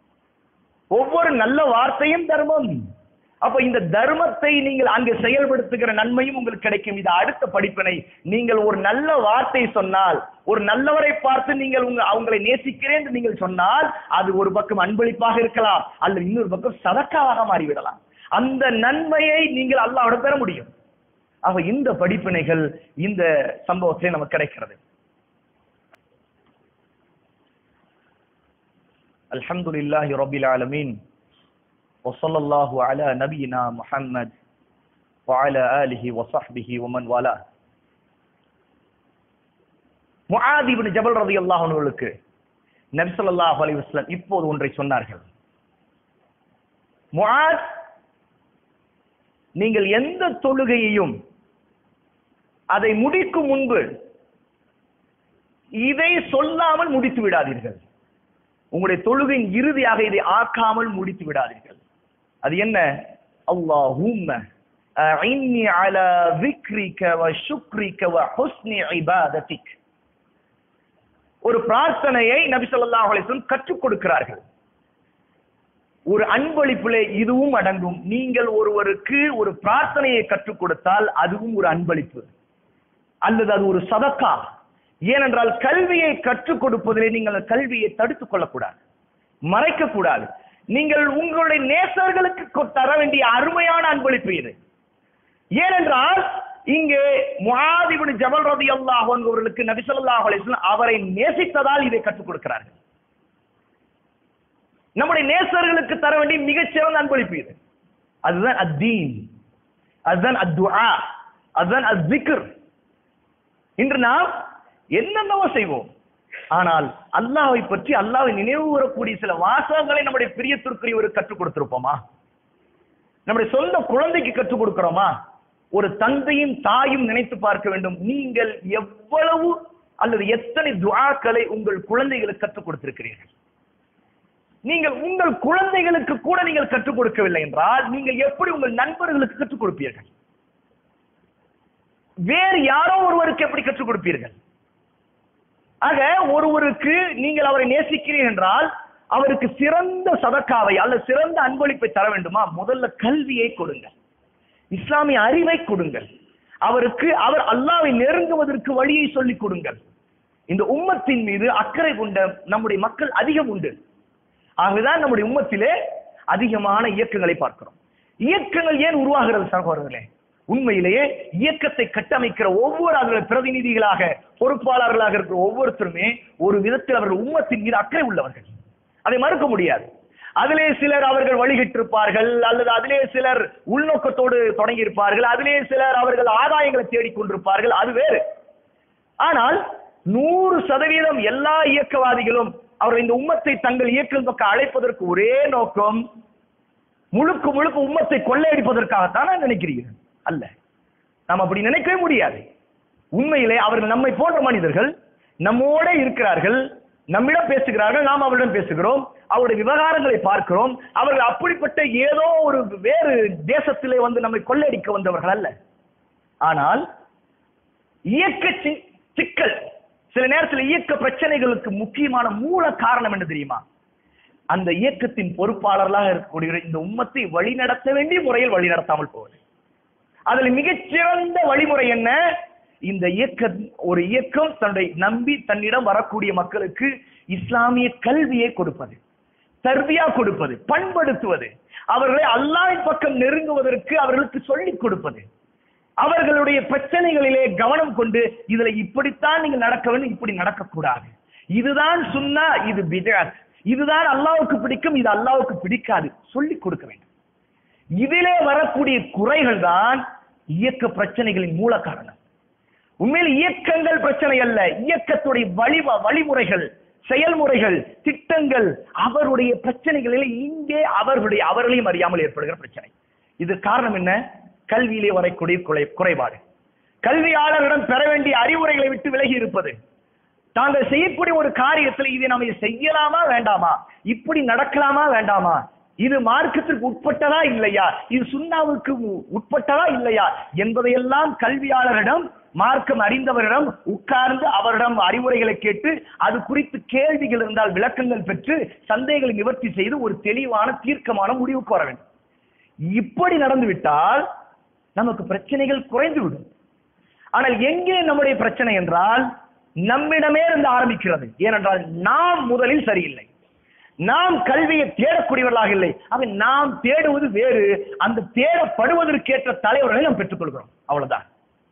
ஒவ்வொரு நல்ல வார்த்தையும் தர்மம் அப்ப இந்த தர்மத்தை நீங்கள் அங்கு செயல்படுத்துகிற நன்மையும் உங்களுக்கு கிடைக்கும் இது அடுத்த படிப்பினை நீங்கள் ஒரு நல்ல வார்த்தை சொன்னால் ஒரு நல்லவரை பார்த்து நீங்கள் உங்க அவங்களை நேசிக்கிறேன் என்று நீங்கள் சொன்னால் அது ஒரு பக்கம் அன்பளிப்பாக இருக்கலாம் அல்லது இன்னொரு பக்கம் சதக்காவாக மாறிவிடலாம் அந்த நன்மையை நீங்கள் அல்லாவிடம் பெற முடியும் ஆக இந்த படிப்பினைகள் இந்த சம்பவத்திலே நமக்கு கிடைக்கிறது அல்ஹம்துலில்லாஹி ரபில் ஆலமீன் وصلى الله على نبينا محمد وعلى آله وصحبه ومن والاه முஆத் இப்னு ஜபல் ரலியல்லாஹு அன்ஹுவுக்கு நபி ஸல்லல்லாஹு அலைஹி வஸல்லம் இப்போது ஒன்றை சொன்னார்கள் முஆத் நீங்கள் எந்த தொழுகையையும் அதை முடிக்கும் முன்பு இதை சொல்லாமல் முடித்து விடாதீர்கள் உங்களுடைய தொழுகையின் இறுதியாக இதை ஆக்காமல் முடித்து விடாதீர்கள் அது என்ன அல்லாஹும்ம அஇன்னி அலா ذِكْرِكَ وَشُكْرِكَ وَحُسْنِ عِبَادَتِكَ ஒரு பிரார்த்தனையை நபி ஸல்லல்லாஹு அலைஹி வஸல்லம் கற்றுக் கொடுக்கிறார்கள் ஒரு அன்பளிப்பிலே இதுவும் அடங்கும் நீங்கள் ஒருவருக்கு ஒரு பிரார்த்தனையை கற்றுக் கொடுத்தால் அதுவும் ஒரு அன்பளிப்பு அல்லது அது ஒரு சதக்கா ஏனென்றால் கல்வியை கற்றுக் கொடுப்பதிலே நீங்கள் அந்த கல்வியை தடுத்துக் கொள்ளக்கூடாது மறைக்க கூடாது நீங்கள் உங்களுடைய நேசர்களுக்கு கொ- தர வேண்டிய அருமையான அன்பளிப்பு இது ஏனென்றால் இங்கே முஆதிபின் ஜபல் ரதி அல்லாஹ் அவர்களுக்கு நபி ஸல்லல்லாஹு அலைஹி வஸல்லம் அவரை நேசித்ததால் இதை கற்றுக் கொடுக்கிறார்கள் நம்முடைய நேசர்களுக்கு தர வேண்டிய மிகச்சிறந்த அன்பளிப்பு இது அதுதான் அத்தீன் அதுதான் அத்துஆ அதுதான் அஸ்ஸிக்ர் இன்று நாம் என்னென்னவோ செய்வோம் ஆனால் அல்லாஹ்வை பற்றி அல்லாஹ்வை நினைவு கூறக்கூடிய சில வாசகங்களை நம்முடைய பிரியத்திற்குரியவர் கற்றுக் கொடுத்திருப்போமா நம்முடைய சொந்த குழந்தைக்கு கற்றுக் கொடுக்கிறோமா ஒரு தந்தையும் தாயும் நினைத்து பார்க்க வேண்டும் நீங்கள் எவ்வளவு அல்லது எத்தனை துஆக்களை உங்கள் குழந்தைகளுக்கு கற்றுக் கொடுத்திருக்கிறீர்கள் நீங்கள் உங்கள் குழந்தைகளுக்கு கூட நீங்கள் கற்றுக் கொடுக்கவில்லை என்றால் நீங்கள் எப்படி உங்கள் நண்பர்களுக்கு கற்றுக் கொடுப்பீர்கள் வேறு யாரோ ஒருவருக்கு எப்படி கற்றுக் கொடுப்பீர்கள் ஆக ஒருவருக்கு நீங்கள் அவரை நேசிக்கிறீர்கள் என்றால் அவருக்கு சிறந்த சதக்காவை அல்லது சிறந்த அன்பளிப்பை தர வேண்டுமா முதல்ல கல்வியை கொடுங்கள் இஸ்லாமிய அறிவை கொடுங்கள் அவருக்கு அவர் அல்லாவை நெருங்குவதற்கு வழியை சொல்லிக் கொடுங்கள் இந்த உம்மத்தின் மீது அக்கறை கொண்ட நம்முடைய மக்கள் அதிகம் உண்டு ஆகவேதான் நம்முடைய உம்மத்திலே அதிகமான இயக்கங்களை பார்க்கிறோம் இயக்கங்கள் ஏன் உருவாகிறது சகோதரர்களே உண்மையிலேயே இயக்கத்தை கட்டமைக்கிற ஒவ்வொரு அவர்கள் பிரதிநிதிகளாக பொறுப்பாளர்களாக இருக்கிற ஒவ்வொருத்தருமே ஒரு விதத்தில் அவர்கள் உம்மத்தின் மீது அக்கறை உள்ளவர்கள் அதை மறுக்க முடியாது அதிலே சிலர் அவர்கள் வழிகிட்டிருப்பார்கள் அல்லது அதிலே சிலர் உள்நோக்கத்தோடு தொடங்கி இருப்பார்கள் அதிலே சிலர் அவர்கள் ஆதாயங்களை தேடிக்கொண்டிருப்பார்கள் அது வேறு ஆனால் நூறு சதவீதம் எல்லா இயக்கவாதிகளும் அவர் இந்த உம்மத்தை தங்கள் இயக்கம் பக்கம் அழைப்பதற்கு ஒரே நோக்கம் முழுக்க முழுக்க உம்மத்தை கொள்ளையடிப்பதற்காகத்தான் நினைக்கிறீர்கள் அல்ல நாம் அப்படி நினைக்கவே முடியாது உண்மையிலே அவர்கள் நம்மை போன்ற மனிதர்கள் நம்மோட இருக்கிறார்கள் நம்மிடம் பேசுகிறார்கள் நாம் அவரிடம் பேசுகிறோம் அவருடைய விவகாரங்களை பார்க்கிறோம் அவர்கள் அப்படிப்பட்ட ஏதோ ஒரு வேறு தேசத்திலே வந்து நம்மை கொள்ளையடிக்க வந்தவர்கள் அல்ல ஆனால் இயக்க சி- சிக்கல் சில நேரத்தில் இயக்க பிரச்சனைகளுக்கு முக்கியமான மூல காரணம் என்ன தெரியுமா அந்த இயக்கத்தின் பொறுப்பாளர்களாக இருக்கக்கூடிய இந்த உம்மத்தை வழிநடத்த வேண்டிய முறையில் வழிநடத்தாமல் போவது அதில் மிகச்சிறந்த வழிமுறை என்ன இந்த இயக்க ஒரு இயக்கம் தன்னுடைய நம்பி தன்னிடம் வரக்கூடிய மக்களுக்கு இஸ்லாமிய கல்வியை கொடுப்பது தர்பியா கொடுப்பது பண்படுத்துவது அவர்களை அல்லாஹ்வின் பக்கம் நெருங்குவதற்கு அவர்களுக்கு சொல்லிக் கொடுப்பது அவர்களுடைய பிரச்சனைகளிலே கவனம் கொண்டு இதுல இப்படித்தான் நீங்க நடக்க வேண்டும் இப்படி நடக்கக்கூடாது இதுதான் சுன்னா இது பிதாத் இதுதான் அல்லாஹ்வுக்கு பிடிக்கும் இது அல்லாஹ்வுக்கு பிடிக்காது சொல்லிக் கொடுக்க வேண்டும் இதிலே வரக்கூடிய குறைகள் தான் இயக்க பிரச்சனைகளின் மூல காரணம் உண்மையில் இயக்கங்கள் பிரச்சனை அல்ல இயக்கத்துடைய வழி வழிமுறைகள் செயல்முறைகள் திட்டங்கள் அவருடைய பிரச்சனைகளில் இங்கே அவர்களுடைய அவர்களையும் அறியாமல் ஏற்படுகிற பிரச்சனை இது காரணம் என்ன கல்வியிலே வரக்கூடிய குறை- குறைபாடு கல்வியாளரிடம் பெற வேண்டிய அறிவுரைகளை விட்டு விலகி இருப்பது தாங்கள் செய்யக்கூடிய ஒரு காரியத்தில் இதை நாம் இதை செய்யலாமா வேண்டாமா இப்படி நடக்கலாமா வேண்டாமா இது மார்க்கத்திற்கு உட்பட்டதா இல்லையா இது சுண்ணாவுக்கு உ- உட்பட்டதா இல்லையா என்பதையெல்லாம் கல்வியாளரிடம் மார்க்கம் அறிந்தவரிடம் உட்கார்ந்து அவரிடம் அறிவுரைகளை கேட்டு அது குறித்து கேள்விகள் இருந்தால் விளக்கங்கள் பெற்று சந்தேகங்களை நிவர்த்தி செய்து ஒரு தெளிவான தீர்க்கமான முடிவுக்கு வர வேண்டும் இப்படி நடந்துவிட்டால் நமக்கு பிரச்சனைகள் குறைந்துவிடும் ஆனால் எங்கே நம்முடைய பிரச்சனை என்றால் நம்மிடமே இருந்து ஆரம்பிக்கிறது ஏனென்றால் நாம் முதலில் சரியில்லை நாம் கல்வியை தேடக்கூடியவர்களாக இல்லை ஆக நாம் தேடுவது வேறு அந்த தேடப்படுவதற்கேற்ற தலைவர்களை நாம் பெற்றுக்கொள்கிறோம் அவ்வளவுதான்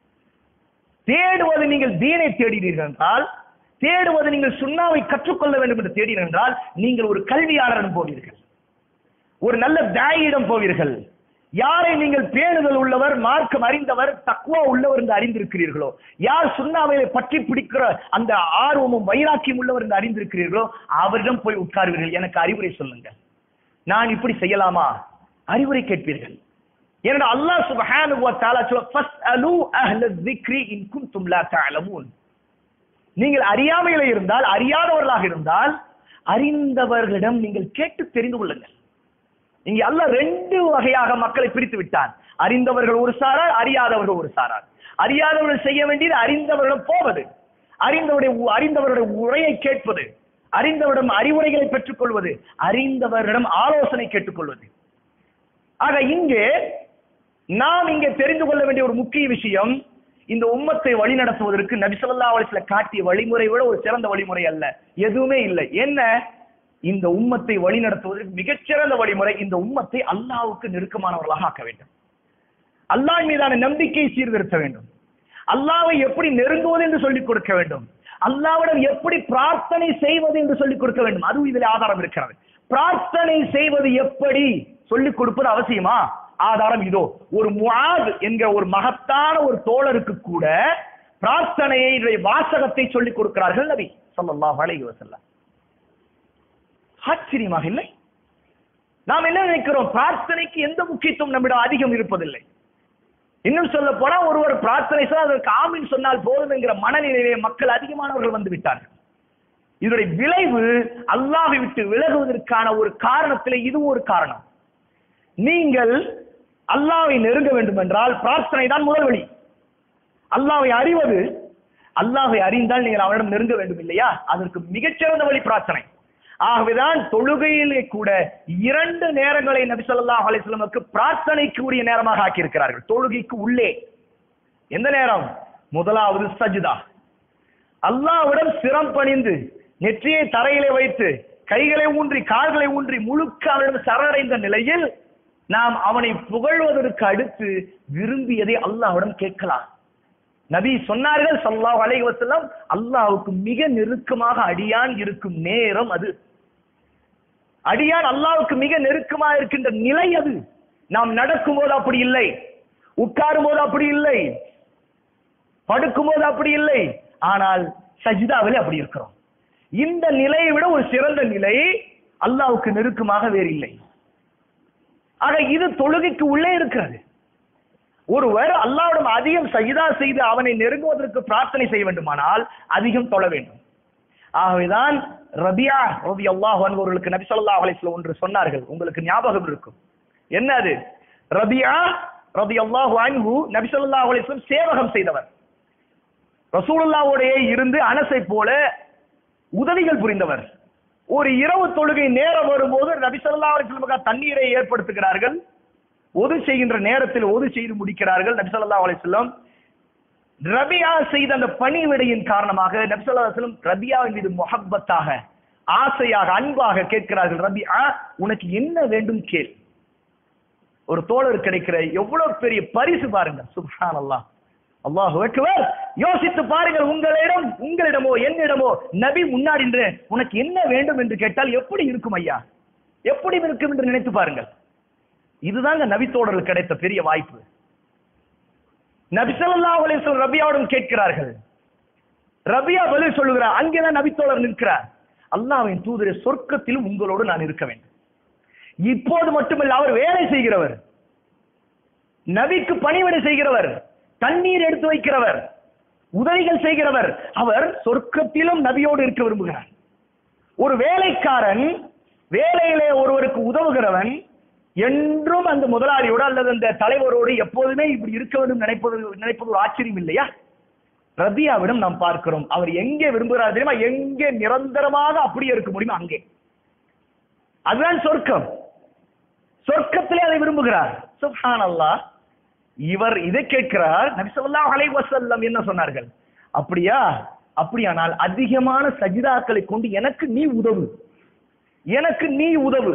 தேடுவது நீங்கள் தீனை தேடினீர்கள் என்றால் தேடுவது நீங்கள் சுண்ணாவை கற்றுக்கொள்ள வேண்டும் என்று தேடினீர்கள் என்றால் நீங்கள் ஒரு கல்வியாளரிடம் போவீர்கள் ஒரு நல்ல தாயிடம் போவீர்கள் யாரை நீங்கள் பேணுதல் உள்ளவர் மார்க்கம் அறிந்தவர் தக்குவா உள்ளவர் என்று அறிந்திருக்கிறீர்களோ யார் சுண்ணாவையை பற்றி பிடிக்கிற அந்த ஆர்வமும் வைராக்கியம் உள்ளவர் என்று அறிந்திருக்கிறீர்களோ அவரிடம் போய் உட்காருவீர்கள் எனக்கு அறிவுரை சொல்லுங்கள் நான் இப்படி செய்யலாமா அறிவுரை கேட்பீர்கள் ஏன்னா அல்லாஹ் சுப்ஹானஹு வ தஆலா சொல்ல ஃபஸ்அலு அஹ்ல ذிக்ரி இன் குன்தும் லா தஅலமூன் நீங்கள் அறியாமையில இருந்தால் அறியாதவர்களாக இருந்தால் அறிந்தவர்களிடம் நீங்கள் கேட்டு தெரிந்து கொள்ளுங்கள் இங்க அல்லாஹ் ரெண்டு வகையாக மக்களை பிரித்து விட்டான் அறிந்தவர்கள் ஒரு சாரார் அறியாதவர்கள் ஒரு சாரார் அறியாதவர்கள் செய்ய வேண்டியது அறிந்தவர்களிடம் போவது அறிந்தவருடைய அறிந்தவருடைய உரையை கேட்பது அறிந்தவரிடம் அறிவுரைகளை பெற்றுக்கொள்வது அறிந்தவரிடம் ஆலோசனை கேட்டுக்கொள்வது ஆக இங்கே நாம் இங்கே தெரிந்து கொள்ள வேண்டிய ஒரு முக்கிய விஷயம் இந்த உம்மத்தை வழிநடத்துவதற்கு நபி ஸல்லல்லாஹு அலைஹி வஸல்லம் காட்டிய வழிமுறை விட ஒரு சிறந்த வழிமுறை அல்ல எதுவுமே இல்லை என்ன இந்த உம்மத்தை வழிநடத்துவதற்கு மிகச்சிறந்த வழிமுறை இந்த உம்மத்தை அல்லாஹ்வுக்கு நெருக்கமானவர்களாக ஆக்க வேண்டும் அல்லாஹ் மீதான நம்பிக்கையை சீர்திருத்த வேண்டும் அல்லாஹ்வை எப்படி நெருங்குவது என்று சொல்லிக் கொடுக்க வேண்டும் அல்லாஹ்விடம் எப்படி பிரார்த்தனை செய்வது என்று சொல்லிக் கொடுக்க வேண்டும் அதுவும் இதில் ஆதாரம் இருக்கிறது பிரார்த்தனை செய்வது எப்படி சொல்லிக் கொடுப்பது அவசியமா ஆதாரம் இதோ ஒரு முஆத் என்கிற ஒரு மகத்தான ஒரு தோழருக்கு கூட பிரார்த்தனையை வாசகத்தை சொல்லிக் கொடுக்கிறார்கள் நபி ஸல்லல்லாஹு அலைஹி வஸல்லம் ஆச்சரியமாக இல்லை நாம் என்ன நினைக்கிறோம் பிரார்த்தனைக்கு எந்த முக்கியத்துவம் நம்மிடம் அதிகம் இருப்பதில்லை இன்னும் சொல்ல போனா ஒருவர் பிரார்த்தனை செய்தால் அதற்கு ஆமீன் சொன்னால் போதும் என்கிற மனநிலையிலே மக்கள் அதிகமானவர்கள் வந்து விட்டார்கள் இதனுடைய விளைவு அல்லாஹை விட்டு விலகுவதற்கான ஒரு காரணத்திலே இதுவும் ஒரு காரணம் நீங்கள் அல்லாஹ்வை நெருங்க வேண்டும் என்றால் பிரார்த்தனை தான் முதல் வழி அல்லாஹ்வை அறிவது அல்லாஹ்வை அறிந்தால் நீங்கள் அவனிடம் நெருங்க வேண்டும் இல்லையா அதற்கு மிகச்சிறந்த வழி பிரார்த்தனை ஆகவேதான் தொழுகையிலே கூட இரண்டு நேரங்களை நபி ஸல்லல்லாஹு அலைஹி வஸல்லமுக்கு பிரார்த்தனைக்கு உரிய நேரமாக ஆக்கியிருக்கிறார்கள் தொழுகைக்கு உள்ளே எந்த நேரம் முதலாவது சஜ்தா அல்லாஹ்விடம் சிரம் பணிந்து நெற்றியை தரையிலே வைத்து கைகளை ஊன்றி கால்களை ஊன்றி முழுக்க அவனிடம் சரணடைந்த நிலையில் நாம் அவனை புகழ்வதற்கு அடுத்து விரும்பியதை அல்லாஹ்விடம் கேட்கலாம் நபி சொன்னார்கள் ஸல்லல்லாஹு அலைஹி வஸல்லம் அல்லாஹ்வுக்கு மிக நெருக்கமாக அடியான் இருக்கும் நேரம் அது அடியான் அல்லாஹ்வுக்கு மிக நெருக்கமாக இருக்கின்ற நிலை அது நாம் நடக்கும் போது அப்படி இல்லை உட்காரும் போது அப்படி இல்லை படுக்கும் போது அப்படி இல்லை ஆனால் சஜிதாவிலே அப்படி இருக்கிறோம் இந்த நிலையை விட ஒரு சிறந்த நிலை அல்லாஹ்வுக்கு நெருக்கமாக வேறு இல்லை ஆக இது தொழுகைக்கு உள்ளே இருக்கிறது ஒருவர் அல்லாஹ்விடம் அதிகம் சஜிதா செய்து அவனை நெருங்குவதற்கு பிரார்த்தனை செய்ய வேண்டுமானால் அதிகம் தொழ வேண்டும் ஆகவேதான் ரபியா ரபி அல்லாஹ் அவர்களுக்கு நபி ஸல்லல்லாஹு அலைஹி வஸல்லம் ஒன்று சொன்னார்கள் உங்களுக்கு ஞாபகம் இருக்கும் என்ன அது ரபியா ரபி அல்லாஹு அன்ஹு நபி ஸல்லல்லாஹு அலைஹி வஸல்லம் சேவகம் செய்தவர் ரசூலுல்லாஹ்வுடைய இருந்து அனஸை போல உதவிகள் புரிந்தவர் ஒரு இரவு தொழுகை நேரம் வரும்போது நபி ஸல்லல்லாஹு அலைஹி வஸல்லம் தண்ணீரை ஏற்படுத்துகிறார்கள் ஒது செய்கின்ற நேரத்தில் ஒது செய்து முடிக்கிறார்கள் நபி ஸல்லல்லாஹு அலைஹி வஸல்லம் ரபியா செய்த அந்த பணிவிடையின் காரணமாக நபி ஸல்லல்லாஹு அலைஹி வஸல்லம் ரபியாவின் மீது முஹப்பத்தாக ஆசையாக அன்பாக கேட்கிறார்கள் ரபியா உனக்கு என்ன வேண்டும் கேள் ஒரு தோழர் கிடைக்கிற எவ்வளவு பெரிய பரிசு பாருங்க சுப்ஹானல்லாஹ் அல்லாஹ் அக்பர் யோசித்து பாருங்கள் உங்களிடம் உங்களிடமோ என்னிடமோ நபி முன்னாடி நின்று, உனக்கு என்ன வேண்டும் என்று கேட்டால் எப்படி இருக்கும் ஐயா எப்படி இருக்கும் என்று நினைத்து பாருங்கள் இதுதாங்க நபி தோழர்கள் கிடைத்த பெரிய வாய்ப்பு நபி ஸல்லல்லாஹு அலைஹி வஸல்லம் ரபியாவிடம் கேட்கிறார்கள் ரபியா பதில் சொல்லுகிறார் அங்கேதான் நபி தோழர் நிற்கிறார் அல்லாஹ்வின் தூதரே சொர்க்கத்திலும் உங்களோடு நான் இருக்க வேண்டும் இப்போது மட்டுமல்ல அவர் வேலை செய்கிறவர் நபிக்கு பணிவிடை செய்கிறவர் தண்ணீர் எடுத்து வைக்கிறவர் உதவிகள் செய்கிறவர் அவர் சொர்க்கத்திலும் நபியோடு இருக்க விரும்புகிறார் ஒரு வேலைக்காரன் வேலையிலே ஒருவருக்கு உதவுகிறவன் என்றும் அந்த முதலாளியோடு அல்லது அந்த தலைவரோடு எப்போதுமே இப்படி இருக்க வேண்டும் நினைப்பது நினைப்பது ஒரு ஆச்சரியம் இல்லையா ரபியாவிடம் நாம் பார்க்கிறோம் அவர் எங்கே விரும்புகிறார் தெரியுமா எங்கே நிரந்தரமாக அப்படியே இருக்க முடியுமோ அங்கே அதுதான் சொர்க்கம் சொர்க்கத்திலே அதை விரும்புகிறார் சுப்ஹான் அல்லாஹ் இவர் இதை கேட்கிறார் நபி ஸல்லல்லாஹு அலைஹி வஸல்லம் என்ன சொன்னார்கள் அப்படியா அப்படியானால் அதிகமான சஜிதாக்களை கொண்டு எனக்கு நீ உதவு எனக்கு நீ உதவு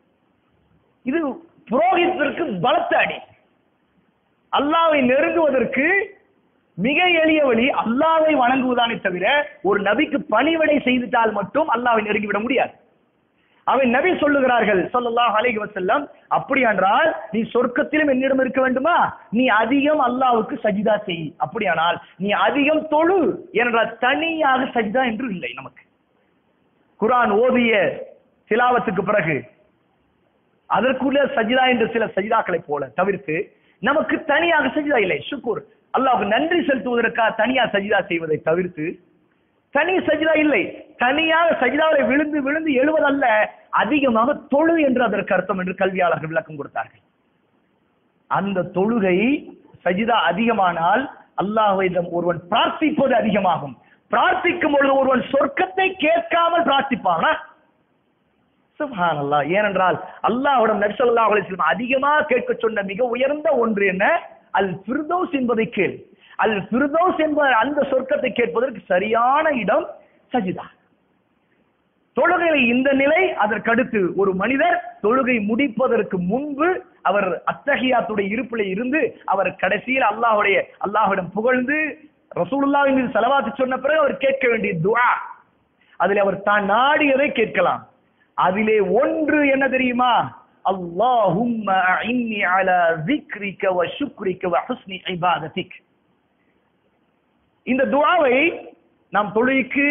இது புரோகித்திற்கு பலத்த அடி அல்லாவை நெருங்குவதற்கு மிக எளிய வழி அல்லாவை வணங்குவதானே தவிர ஒரு நபிக்கு பணிவிடை செய்துட்டால் மட்டும் அல்லாவை நெருங்கிவிட முடியாது அவன் நபி சொல்லுகிறார்கள் ஸல்லல்லாஹு அலைஹி வஸல்லம் அப்படியானால் நீ சொர்க்கத்திலும் என்னிடம் இருக்க வேண்டுமா நீ அதிகம் அல்லாஹ்வுக்கு சஜிதா செய் அப்படியானால் நீ அதிகம் தொழு என்றால் தனியாக சஜிதா என்று இல்லை நமக்கு குர்ஆன் ஓதிய திலாவத்துக்கு பிறகு அதற்குள்ள சஜிதா என்ற சில சஜிதாக்களை போல தவிர்த்து நமக்கு தனியாக சஜிதா இல்லை சுக்கூர் அல்லாஹ்வுக்கு நன்றி செலுத்துவதற்காக தனியா சஜிதா செய்வதை தவிர்த்து தனி சஜிதா இல்லை தனியாக சஜிதாவை விழுந்து விழுந்து எழுவதல்ல அதிகமாக தொழு என்று அதற்கு அர்த்தம் என்று கல்வியாளர்கள் விளக்கம் கொடுத்தார்கள் அந்த தொழுகை சஜிதா அதிகமானால் அல்லாஹ்விடம் ஒருவன் பிரார்த்திப்பது அதிகமாகும் பிரார்த்திக்கும் பொழுது ஒருவன் சொர்க்கத்தை கேட்காமல் பிரார்த்திப்பானா சுப்ஹானல்லாஹ் ஏனென்றால் அல்லாஹ்விடம் நபி ஸல்லல்லாஹு அலைஹி வஸல்லம் அதிகமாக கேட்க சொன்ன மிக உயர்ந்த ஒன்று என்ன அல் ஃபிர்தௌஸ் என்பதை கேள் அல் ஃபிர்தௌஸ் என்ப அந்த சொர்க்கத்தை கேட்பதற்கு சரியான இடம் சஜிதா தொழுகையில இந்த நிலை அதற்கடுத்து ஒரு மனிதர் தொழுகை முடிப்பதற்கு முன்பு அவர் அத்தஹியாத்துடைய இருப்பிலே இருந்து அவர் கடைசியில் அல்லாஹ்வுடைய அல்லாஹ்விடம் புகழ்ந்து ரசூலுல்லாஹின் மீது செலவாத்து சொன்ன பிறகு அவர் கேட்க வேண்டிய துஆ அதில் அவர் தான் நாடியதை கேட்கலாம் அதிலே ஒன்று என்ன தெரியுமா அல்லாஹும்ம அஇன்னி அலா ذிக்ரிக வ ஷுக்ரிக வ ஹுஸ்னி இபாதத்திக் இந்த துஆவை நாம் தொழுகைக்கு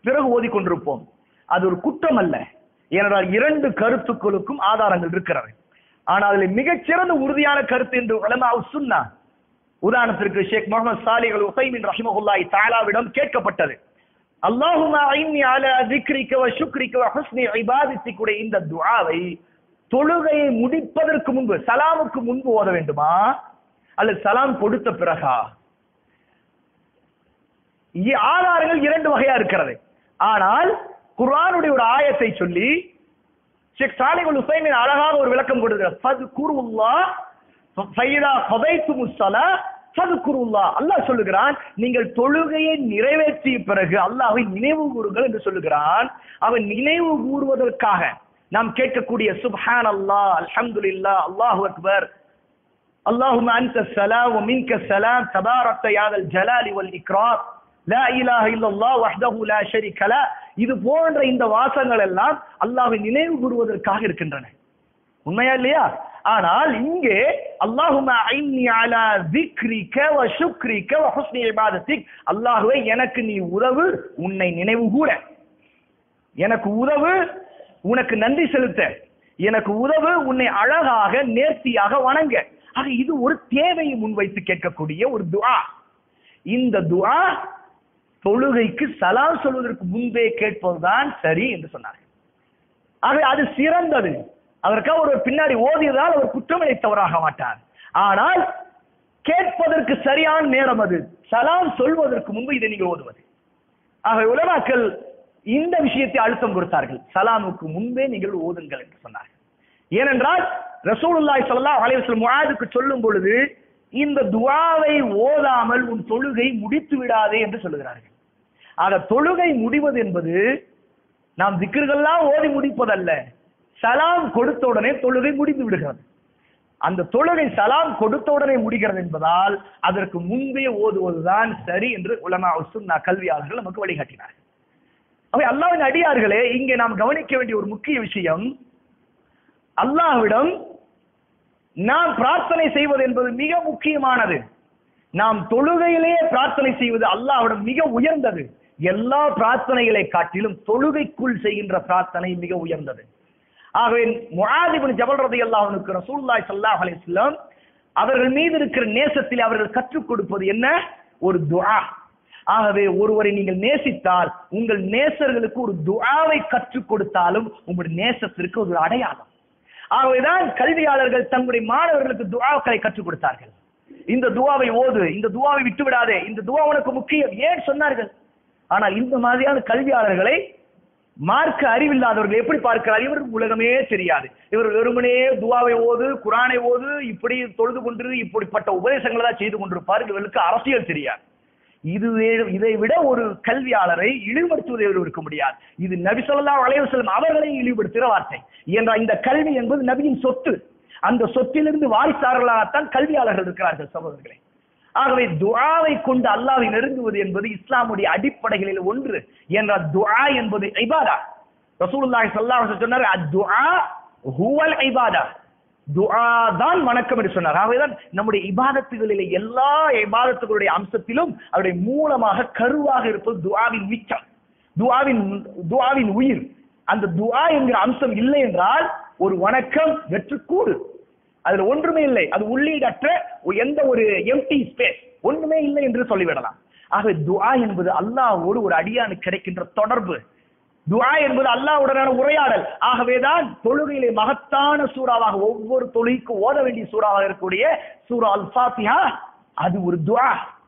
பிறகு ஓதிக்கொண்டிருப்போம் அது ஒரு குற்றம் அல்ல ஏனென்றால் இரண்டு கருத்துக்களுக்கும் ஆதாரங்கள் இருக்கிறது ஆனால் அதில் மிகச்சிறந்த உறுதியான கருத்து என்று உலமா சுன்னா உதாரணத்திற்கு Sheikh Muhammad Salih al Uthaymeen ரஹிமஹுல்லாஹி தஆலாவிடம் கேட்கப்பட்டது அல்லாஹும்ம ஐன்னி அலா திக்ரிக வ ஷுக்ரிக வ ஹுஸ்னி இபாதத்திக் உடைய இந்த துஆவை தொழுகையை முடிப்பதற்கு முன்பு சலாமுக்கு முன்பு ஓத வேண்டுமா அல்லது சலாம் கொடுத்த பிறகா இ- ஆதாரங்கள் இரண்டு வகையா இருக்கிறது ஆனால் குர்ஆனுடைய ஒரு ஆயத்தை சொல்லி ஷேக் சாலிகுல் உசைமின் அழகாக ஒரு விளக்கம் கொடுக்கிறார் ஃபது குருல்லா ஃபைதா ஃபதைத்து ஸலா ஃபது குருல்லா அல்லாஹ் சொல்லுகிறான் நீங்கள் தொழுகையை நிறைவேற்றிய பிறகு அல்லாஹ்வை நினைவு கூறுங்கள் என்று சொல்லுகிறான் அவன் நினைவு கூறுவதற்காக நாம் கேட்கக்கூடிய சுப்ஹான் அல்லாஹ் அல்ஹம்துலில்லாஹ் அல்லாஹு அக்பர் اللهم أنت السلام ومنك السلام تبارك يا ذا الجلال والإكرام لا إله إلا الله وحده لا شريك له இது போன்ற இந்த வாசங்கள் எல்லாம் அல்லாஹ்வை நினைவு கூறுவதற்காக இருக்கின்றன உண்மையா இல்லையா ஆனால் இங்கே அல்லாஹும ஐன்னி அலா திக்ரிக வ ஷுக்ரிக வ ஹுஸ்னி இபாதத்திக் அல்லாஹ்வே எனக்கு நீ உதவு உன்னை நினைவு கூற எனக்கு உதவு உனக்கு நன்றி செலுத்த எனக்கு உதவு உன்னை அழகாக நேர்த்தியாக வணங்க ஆக இது ஒரு தேவையை முன்வைத்து கேட்கக்கூடிய ஒரு துஆ இந்த துஆ தொழுகைக்கு சலாம் சொல்வதற்கு முன்பே கேட்பதுதான் சரி என்று சொன்னார்கள் ஆக அது சிறந்தது அதற்காக ஒருவர் பின்னாடி ஓதியதால் அவர் குற்றம் இழைத்தவராக மாட்டார் ஆனால் கேட்பதற்கு சரியான நேரம் அது சலாம் சொல்வதற்கு முன்பு இதை நீங்கள் ஓதுவது ஆக உலமாக்கள் இந்த விஷயத்தை அழுத்தம் கொடுத்தார்கள் சலாமுக்கு முன்பே நீங்கள் ஓதுங்கள் என்று சொன்னார்கள் ஏனென்றால் ரசூலுல்லாஹி ஸல்லல்லாஹு அலைஹி வஸல்லம் முஆதுக்கு சொல்லும் பொழுது இந்த துஆவை ஓதாமல் உன் தொழுகை முடித்து விடாதே என்று சொல்லுகிறார்கள் ஆக தொழுகை முடிவது என்பது நாம் திக்ர்கள்லாம் ஓதி முடிப்பதல்ல சலாம் கொடுத்த உடனே தொழுகை முடிந்து விடுகிறது அந்த தொழுகை சலாம் கொடுத்த உடனே முடிகிறது என்பதால் அதற்கு முன்பே ஓதுவதுதான் சரி என்று உலமா சுன்னா கல்வியாளர்கள் நமக்கு வழிகாட்டினார் அவை அல்லாஹ்வின் அடியார்களே இங்கே நாம் கவனிக்க வேண்டிய ஒரு முக்கிய விஷயம் அல்லாஹ்விடம் நாம் பிரார்த்தனை செய்வது என்பது மிக முக்கியமானது நாம் தொழுகையிலே பிரார்த்தனை செய்வது அல்லாஹ்விடம் மிக உயர்ந்தது எல்லா பிரார்த்தனைகளை காட்டிலும் தொழுகைக்குள் செய்கின்ற பிரார்த்தனை மிக உயர்ந்தது ஆகவே முஆதிபின் ஜபல் ரலியல்லாஹு அன்ஹு ரசூலுல்லாஹி ஸல்லல்லாஹு அலைஹி வஸல்லம் அவர்கள் மீது இருக்கிற நேசத்தில் அவர்கள் கற்றுக் கொடுப்பது என்ன ஒரு துஆ ஆகவே ஒருவரை நீங்கள் நேசித்தால் உங்கள் நேசர்களுக்கு ஒரு துஆவை கற்றுக் கொடுத்தாலும் உங்களுடைய நேசத்திற்கு ஒரு அடையாளம் ஆகவேதான் கல்வியாளர்கள் தங்களுடைய மாணவர்களுக்கு துஆக்களை கற்றுக் கொடுத்தார்கள் இந்த துஆவை ஓது இந்த துஆவை விட்டு விடாதே இந்த துஆ உனக்கு முக்கியம் ஏன் சொன்னார்கள் ஆனால் இந்த மாதிரியான கல்வியாளர்களை மார்க்க அறிவில்லாதவர்கள் எப்படி பார்க்கிறார் இவருக்கு உலகமே தெரியாது இவர் வெறுமனே துவாவை ஓது குரானை ஓது இப்படி தொழுது கொண்டு இப்படிப்பட்ட உபதேசங்களை தான் செய்து கொண்டிருப்பார் இவர்களுக்கு அரசியல் தெரியாது இது வே- இதை விட ஒரு கல்வியாளரை இழிவுபடுத்துவதை இருக்க முடியாது இது நபி ஸல்லல்லாஹு அலைஹி வஸல்லம் அவர்களை இழிவுபடுத்துகிற வார்த்தை என்ற இந்த கல்வி என்பது நபியின் சொத்து அந்த சொத்திலிருந்து வாரிசார்களாகத்தான் கல்வியாளர்கள் இருக்கிறார்கள் சகோதரர்களே ஆகவே துஆவை கொண்டு அல்லாஹ்வை நெருங்குவது என்பது இஸ்லாமுடைய அடிப்படைகளில் ஒன்று என்ற துஆ என்பது இபாதா ரசூலுல்லாஹி ஸல்லல்லாஹு அலைஹி வஸல்லம் சொன்னார் அத்துஆ ஹுவல் இபாதா துஆ தான் வணக்கம் என்று சொன்னார் ஆகவேதான் நம்முடைய இபாதத்துகளிலே எல்லா இபாதத்துகளுடைய அம்சத்திலும் அவருடைய மூலமாக கருவாக இருப்பது துஆவின் மிச்சம் துஆவின் துஆவின் உயிர் அந்த துஆ என்கிற அம்சம் இல்லை என்றால் ஒரு வணக்கம் வெற்றுக்கூடு அதுல ஒன்றுமே இல்லை அது உள்ளீடற்ற எந்த ஒரு எம்டி ஸ்பேஸ் ஒன்றுமே இல்லை என்று சொல்லிவிடலாம் ஆக துஆ என்பது அல்லாஹ்வோடு ஒரு அடியானுக்கு கிடைக்கின்ற தொடர்பு துஆ என்பது அல்லாஹ்வுடனான உரையாடல் ஆகவேதான் தொழுகையிலே மகத்தான சூறாவாக ஒவ்வொரு தொழுகைக்கு ஓத வேண்டிய சூறாவாக இருக்கக்கூடிய சூரா அல் ஃபாத்திஹா அது ஒரு துஆ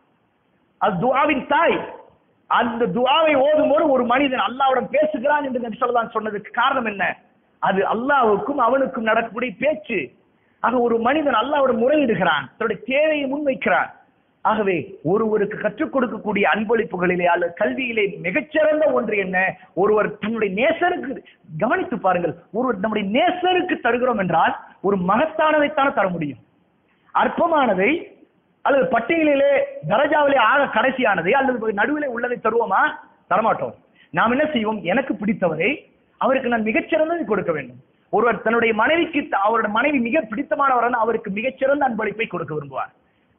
அது துஆவின் தாய் அந்த துஆவை ஓதும்போது ஒரு மனிதன் அல்லாஹ்வுடன் பேசுகிறான் என்று நபி ஸல்லல்லாஹு அலைஹி சொன்னதுக்கு காரணம் என்ன அது அல்லாஹ்வுக்கும் அவனுக்கும் நடக்கக்கூடிய பேச்சு ஆக ஒரு மனிதன் அல்லாஹ்வுடன் முறையிடுகிறான் தன்னுடைய தேவையை முன்வைக்கிறான் ஆகவே ஒருவருக்கு கற்றுக் கொடுக்கக்கூடிய அன்பளிப்புகளிலே அல்லது கல்வியிலே மிகச்சிறந்த ஒன்று என்ன ஒருவர் தன்னுடைய நேசருக்கு கவனித்து பாருங்கள் ஒருவர் நம்முடைய நேசருக்கு தருகிறோம் என்றால் ஒரு மகத்தானதைத்தானே தர முடியும் அற்பமானதை அல்லது பட்டியலிலே தரஜாவிலே ஆக கடைசியானதை அல்லது நடுவிலே உள்ளதை தருவோமா தரமாட்டோம் நாம் என்ன செய்வோம் எனக்கு பிடித்தவரை அவருக்கு நான் மிகச்சிறந்ததை கொடுக்க வேண்டும் ஒருவர் தன்னுடைய மனைவிக்கு த- அவருடைய மனைவி மிக பிடித்தமானவர் அவருக்கு மிகச்சிறந்த அன்பளிப்பை கொடுக்க விரும்புவார்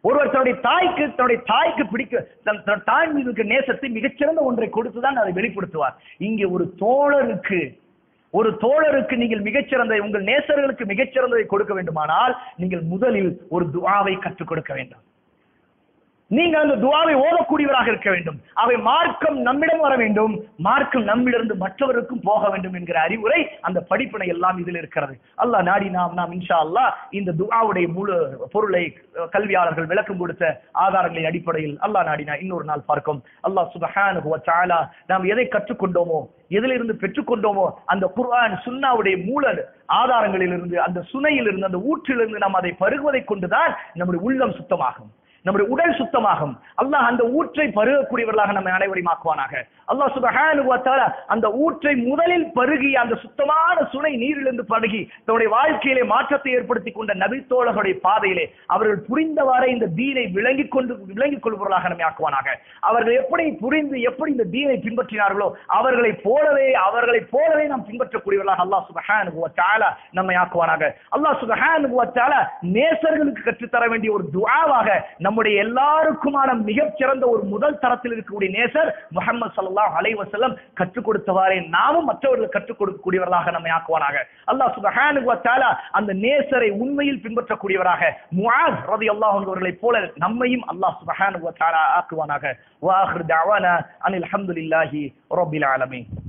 ஒருவர் தன்னுடைய தாய்க்கு தன்னுடைய தாய்க்கு பிடிக்க தன் தன் தாய் மீது இருக்க நேசத்தை மிகச்சிறந்த ஒன்றை கொடுத்துதான் அதை வெளிப்படுத்துவார் இங்கே ஒரு தோழருக்கு ஒரு தோழருக்கு நீங்கள் மிகச்சிறந்த உங்கள் நேசர்களுக்கு மிகச்சிறந்ததை கொடுக்க வேண்டுமானால் நீங்கள் முதலில் ஒரு துஆவை கற்றுக் கொடுக்க வேண்டும் நீங்கள் அந்த துவாவை ஓதக்கூடியவராக இருக்க வேண்டும் அவை மார்க்கம் நம்மிடம் வர வேண்டும் மார்க்கம் நம்மிலிருந்து மற்றவருக்கும் போக வேண்டும் என்கிற அறிவுரை அந்த படிப்பினை எல்லாம் இதில் இருக்கிறது அல்லாஹ் நாடி நாம் நாம் இன்ஷா அல்லாஹ் இந்த துஆவுடைய முழு பொருளை அஹ், கல்வியாளர்கள் விளக்கம் கொடுத்த ஆதாரங்களின் அடிப்படையில் அல்லாஹ் நாடினா இன்னொரு நாள் பார்க்கும் அல்லாஹ் சுபஹானஹு வ தஆலா நாம் எதை கற்றுக்கொண்டோமோ எதிலிருந்து பெற்றுக்கொண்டோமோ அந்த குர்ஆன் சுன்னாவுடைய மூல ஆதாரங்களிலிருந்து அந்த சுனையிலிருந்து அந்த ஊற்றிலிருந்து நாம் அதை பருகுவதை கொண்டுதான் நம்முடைய உள்ளம் சுத்தமாகும் நம்முடைய உடல் சுத்தமாகும் அல்லாஹ் அந்த ஊற்றை பருகக்கூடியவர்களாக நம்மை அனைவரையும் ஆக்குவானாக அல்லாஹ் சுபஹானஹு வ தஆலா அந்த ஊற்றை முதலில் பருகி அந்த சுத்தமான சுனை நீரிலிருந்து பருகி தன்னுடைய வாழ்க்கையிலே மாற்றத்தை ஏற்படுத்தி கொண்ட நபித்தோழர்களுடைய பாதையிலே அவர்கள் புரிந்தவாறே இந்த தீனை விளங்கிக் கொண்டு விளங்கிக் கொள்பவர்களாக நம்மை ஆக்குவானாக அவர்கள் எப்படி புரிந்து எப்படி இந்த தீனை பின்பற்றினார்களோ அவர்களை போலவே அவர்களை போலவே நாம் பின்பற்றக்கூடியவர்களாக அல்லாஹ் சுபஹானஹு வ தஆலா நம்மை ஆக்குவானாக அல்லாஹ் சுபஹானஹு வ தஆலா நேசர்களுக்கு கற்றுத்தர வேண்டிய ஒரு துஆவாக நம்முடைய எல்லாருக்குமான மிகச் சிறந்த ஒரு முதல் தரத்தில் இருக்கக்கூடிய நேசர் முஹம்மது ஸல்லல்லாஹு அலைஹி வஸல்லம் கற்றுக் கொடுத்தவாறே நாமும் மற்றவர்களுக்கு கற்றுக் கொடுக்கக்கூடியவர்களாக நம்மை ஆக்குவானாக அல்லாஹ் சுப்ஹானஹு வ தஆலா அந்த நேசரை உண்மையில் பின்பற்றக்கூடியவராக முஆஸ் ரலியல்லாஹு அன்ஹு அவர்களைப் போல நம்மையும் அல்லாஹ் சுப்ஹானஹு வ தஆலா ஆக்குவானாக வ ஆখির தஅவானா அனில் ஹம்துலில்லாஹி ரப்பில் ஆலமீன்